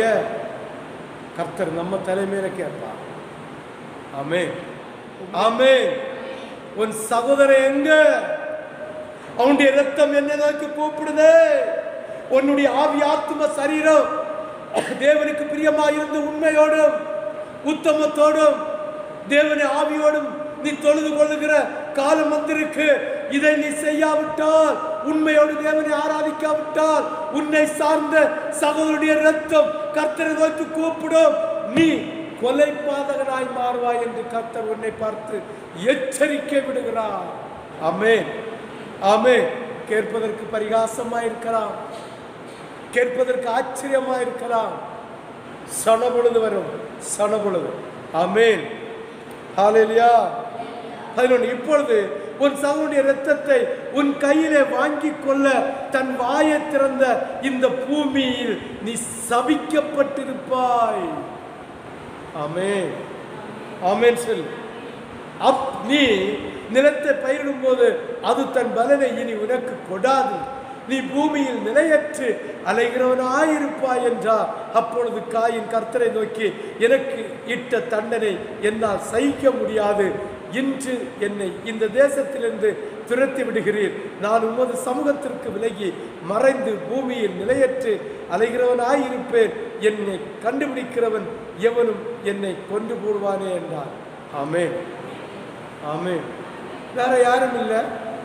[SPEAKER 2] கர்த்தர் நம்ம தலைமையில கேட்பார் ஆமே ஆமே உன் சகோதரன் எங்க அவனுடைய ரத்தம் என்ன நோக்கி கூப்பிடுது உன்னுடைய ஆவி ஆத்தும சரீரம் தேவனுக்கு பிரியமாயிருந்து உண்மையோடும் உத்தமத்தோடும் தேவனை ஆவியோடும் நீ தொழுது கொள்ளுகிற காலம் வந்திருக்கு இதை நீ செய்யாவிட்டால் உண்மையோடு தேவனை ஆராதிக்காவிட்டால் உன்னை சார்ந்த சகோதரனுடைய ரத்தம் கர்த்தரை நோக்கி கூப்பிடும் நீ கொலை பாதகனாய் மாறுவாய் என்று கர்த்தர் உன்னை பார்த்து எச்சரிக்கை விடுகிறார் ஆமென் ஆமென் கேட்பதற்கு பரிகாசமாய் இருக்கலாம் கேட்பதற்கு ஆச்சரியமா இருக்கலாம் சனபொழுது வரும் சனபொழுது ஆமென் ஹalleluya பதினொன்று இப்பொழுது உன் சகோடைய இரத்தத்தை உன் கையிலே வாங்கி கொள்ள தன் வாயை திறந்த இந்த பூமியில் நீ சபிக்கப்பட்டிருப்பாய் ஆமென் ஆமென் சொல் அப் நீ நிலத்தை பயிரிடும் போது அது தன் பலனை இனி உனக்கு கொடாது நீ பூமியில் நிலையற்று அலைகிறவனாயிருப்பாய் என்றார் அப்பொழுது காயின் கர்த்தரை நோக்கி எனக்கு இட்ட தண்டனை என்னால் சகிக்க முடியாது இன்று என்னை இந்த தேசத்திலிருந்து துரத்தி விடுகிறீர் நான் உமது சமூகத்திற்கு விலகி மறைந்து பூமியில் நிலையற்று அலைகிறவனாயிருப்பேன் என்னை கண்டுபிடிக்கிறவன் எவனும் என்னை கொண்டு போடுவானே என்றார் ஆமென் ஆமென் வேற யாரும் இல்லை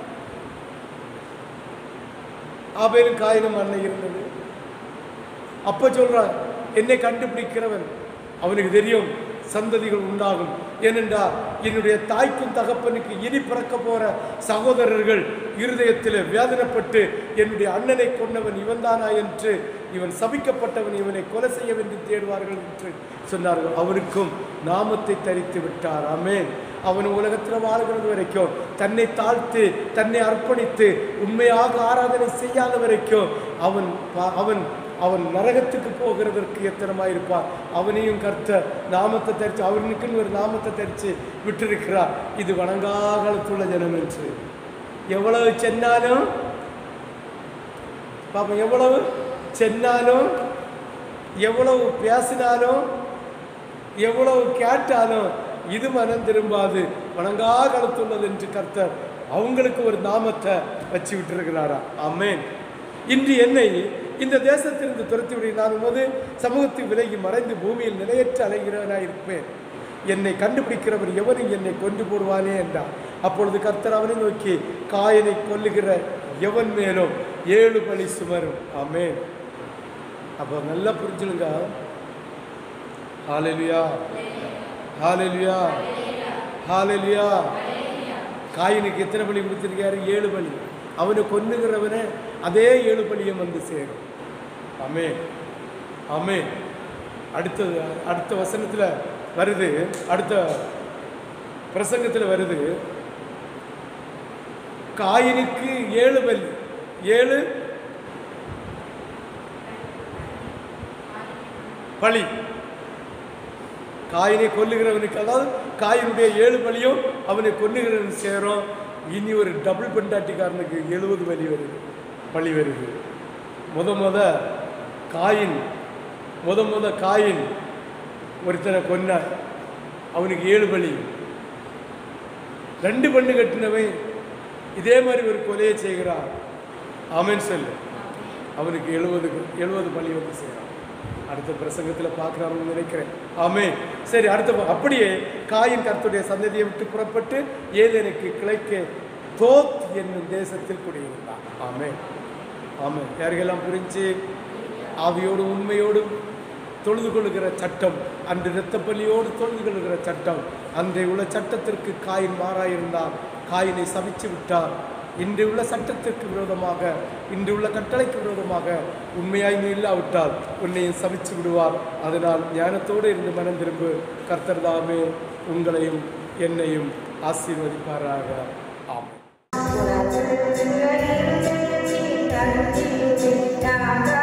[SPEAKER 2] ஆபேலும் காயினும் அன்னை இருந்தது அப்ப சொல்றான் என்னை கண்டுபிடிக்கிறவன் அவனுக்கு தெரியும் சந்ததிகள் உண்டாகும் ஏனென்றால் என்னுடைய தாய்க்கும் தகப்பனுக்கு இனி பிறக்க போற சகோதரர்கள் இருதயத்தில் வேதனைப்பட்டு என்னுடைய அண்ணனை கொண்டவன் இவன்தானா என்று இவன் சபிக்கப்பட்டவன் இவனை கொலை செய்ய வேண்டும் தேடுவார்கள் என்று சொன்னார்கள் அவனுக்கும் நாமத்தை தரித்து விட்டார் ஆமென் அவன் உலகத்தில் வாழ்கிறது வரைக்கும் தன்னை தாழ்த்து தன்னை அர்ப்பணித்து உண்மையாக ஆராதனை செய்யாத வரைக்கும் அவன் பா- அவன் அவன் நரகத்துக்கு போகிறதற்கு எத்தனமாக இருப்பான் அவனையும் கர்த்த நாமத்தை தரித்து அவனுக்குன்னு ஒரு நாமத்தை தரித்து விட்டிருக்கிறார் இது வணங்காகாலத்துள்ள ஜனம் என்று எவ்வளவு சென்னாலும் பாப்போம் எவ்வளவு சென்னாலும் எவ்வளவு பேசினாலும் எவ்வளவு கேட்டாலும் இது மனம் திரும்பாது வணங்கா கலத்துள்ளது என்று கர்த்தர் அவங்களுக்கு ஒரு நாமத்தை வச்சு விட்டிருக்கிறாரா ஆமென் இன்று என்னை இந்த தேசத்திலிருந்து துரத்தி விடு நான் உமது சமூகத்தில் விலகி மறைந்து பூமியில் நிலையற்ற அலைகிறவனாய் இருப்பேன் என்னை கண்டுபிடிக்கிறவர் எவனும் என்னை கொண்டு போடுவானே என்றார் அப்பொழுது கர்த்தர் அவனை நோக்கி காயனை கொல்லுகிற எவன் மேலும் ஏழு பழி சுமரும் ஆமென் அப்போ நல்லா புரிஞ்சுடுங்க ஹalleluya ஹalleluya ஹalleluya காயினுக்கு எத்தனை பலி கொடுத்திருக்காரு ஏழு பலி அவனை கொன்னுகிறவனை அதே ஏழு பலியும் வந்து சேரும் ஆமே ஆமே அடுத்தது அடுத்த வசனத்தில் வருது அடுத்த பிரசங்கத்தில் வருது காயினுக்கு ஏழு பலி ஏழு பலி காயினை கொல்லுகிறவனுக்கு அதாவது காயினுடைய ஏழு பலியும் அவனை கொல்லுகிறவன் சேரும் இனி ஒரு டபுள் பெண்டாட்டிக்காரனுக்கு எழுபது பலி வருது பலி வருது முத முத காயின் முத முத காயின் ஒருத்தனை கொன்னான் அவனுக்கு ஏழு பலி ரெண்டு பண்ணு கட்டினவன் இதே மாதிரி ஒரு கொலையை செய்கிறான் ஆமென் சொல்லு அவனுக்கு எழுபது எழுபது பலி வந்து செய்கிறான் அடுத்த பிரசங்கத்தில் பார்க்குறாருன்னு நினைக்கிறேன் ஆமே சரி அடுத்த ப- அப்படியே காயின் கர்த்தருடைய சந்ததியை விட்டு புறப்பட்டு ஏதேனுக்கு கிளைக்க தோத் என்னும் தேசத்தில் குடியிருந்தான் ஆமே ஆமே யாருக்கெல்லாம் புரிஞ்சு ஆவியோடும் உண்மையோடும் தொழுது கொள்ளுகிற சட்டம் அன்று இரத்தப்பள்ளியோடு தொழுது கொள்ளுகிற சட்டம் அன்றைய உள்ள சட்டத்திற்கு காயின் மாறாயிருந்தான் காயினை சபிச்சு விட்டார் இன்று உள்ள சட்டத்திற்கு விரோதமாக இன்று உள்ள கட்டளைக்கு விரோதமாக உண்மையாய் நீ இல்லாவிட்டால் உன்னையும் சபிச்சு விடுவார் அதனால் ஞானத்தோடு இருந்து மனம் திரும்பு கர்த்தர் தாமே உங்களையும் என்னையும் ஆசீர்வதிப்பாராக ஆமென்
[SPEAKER 3] Thank you.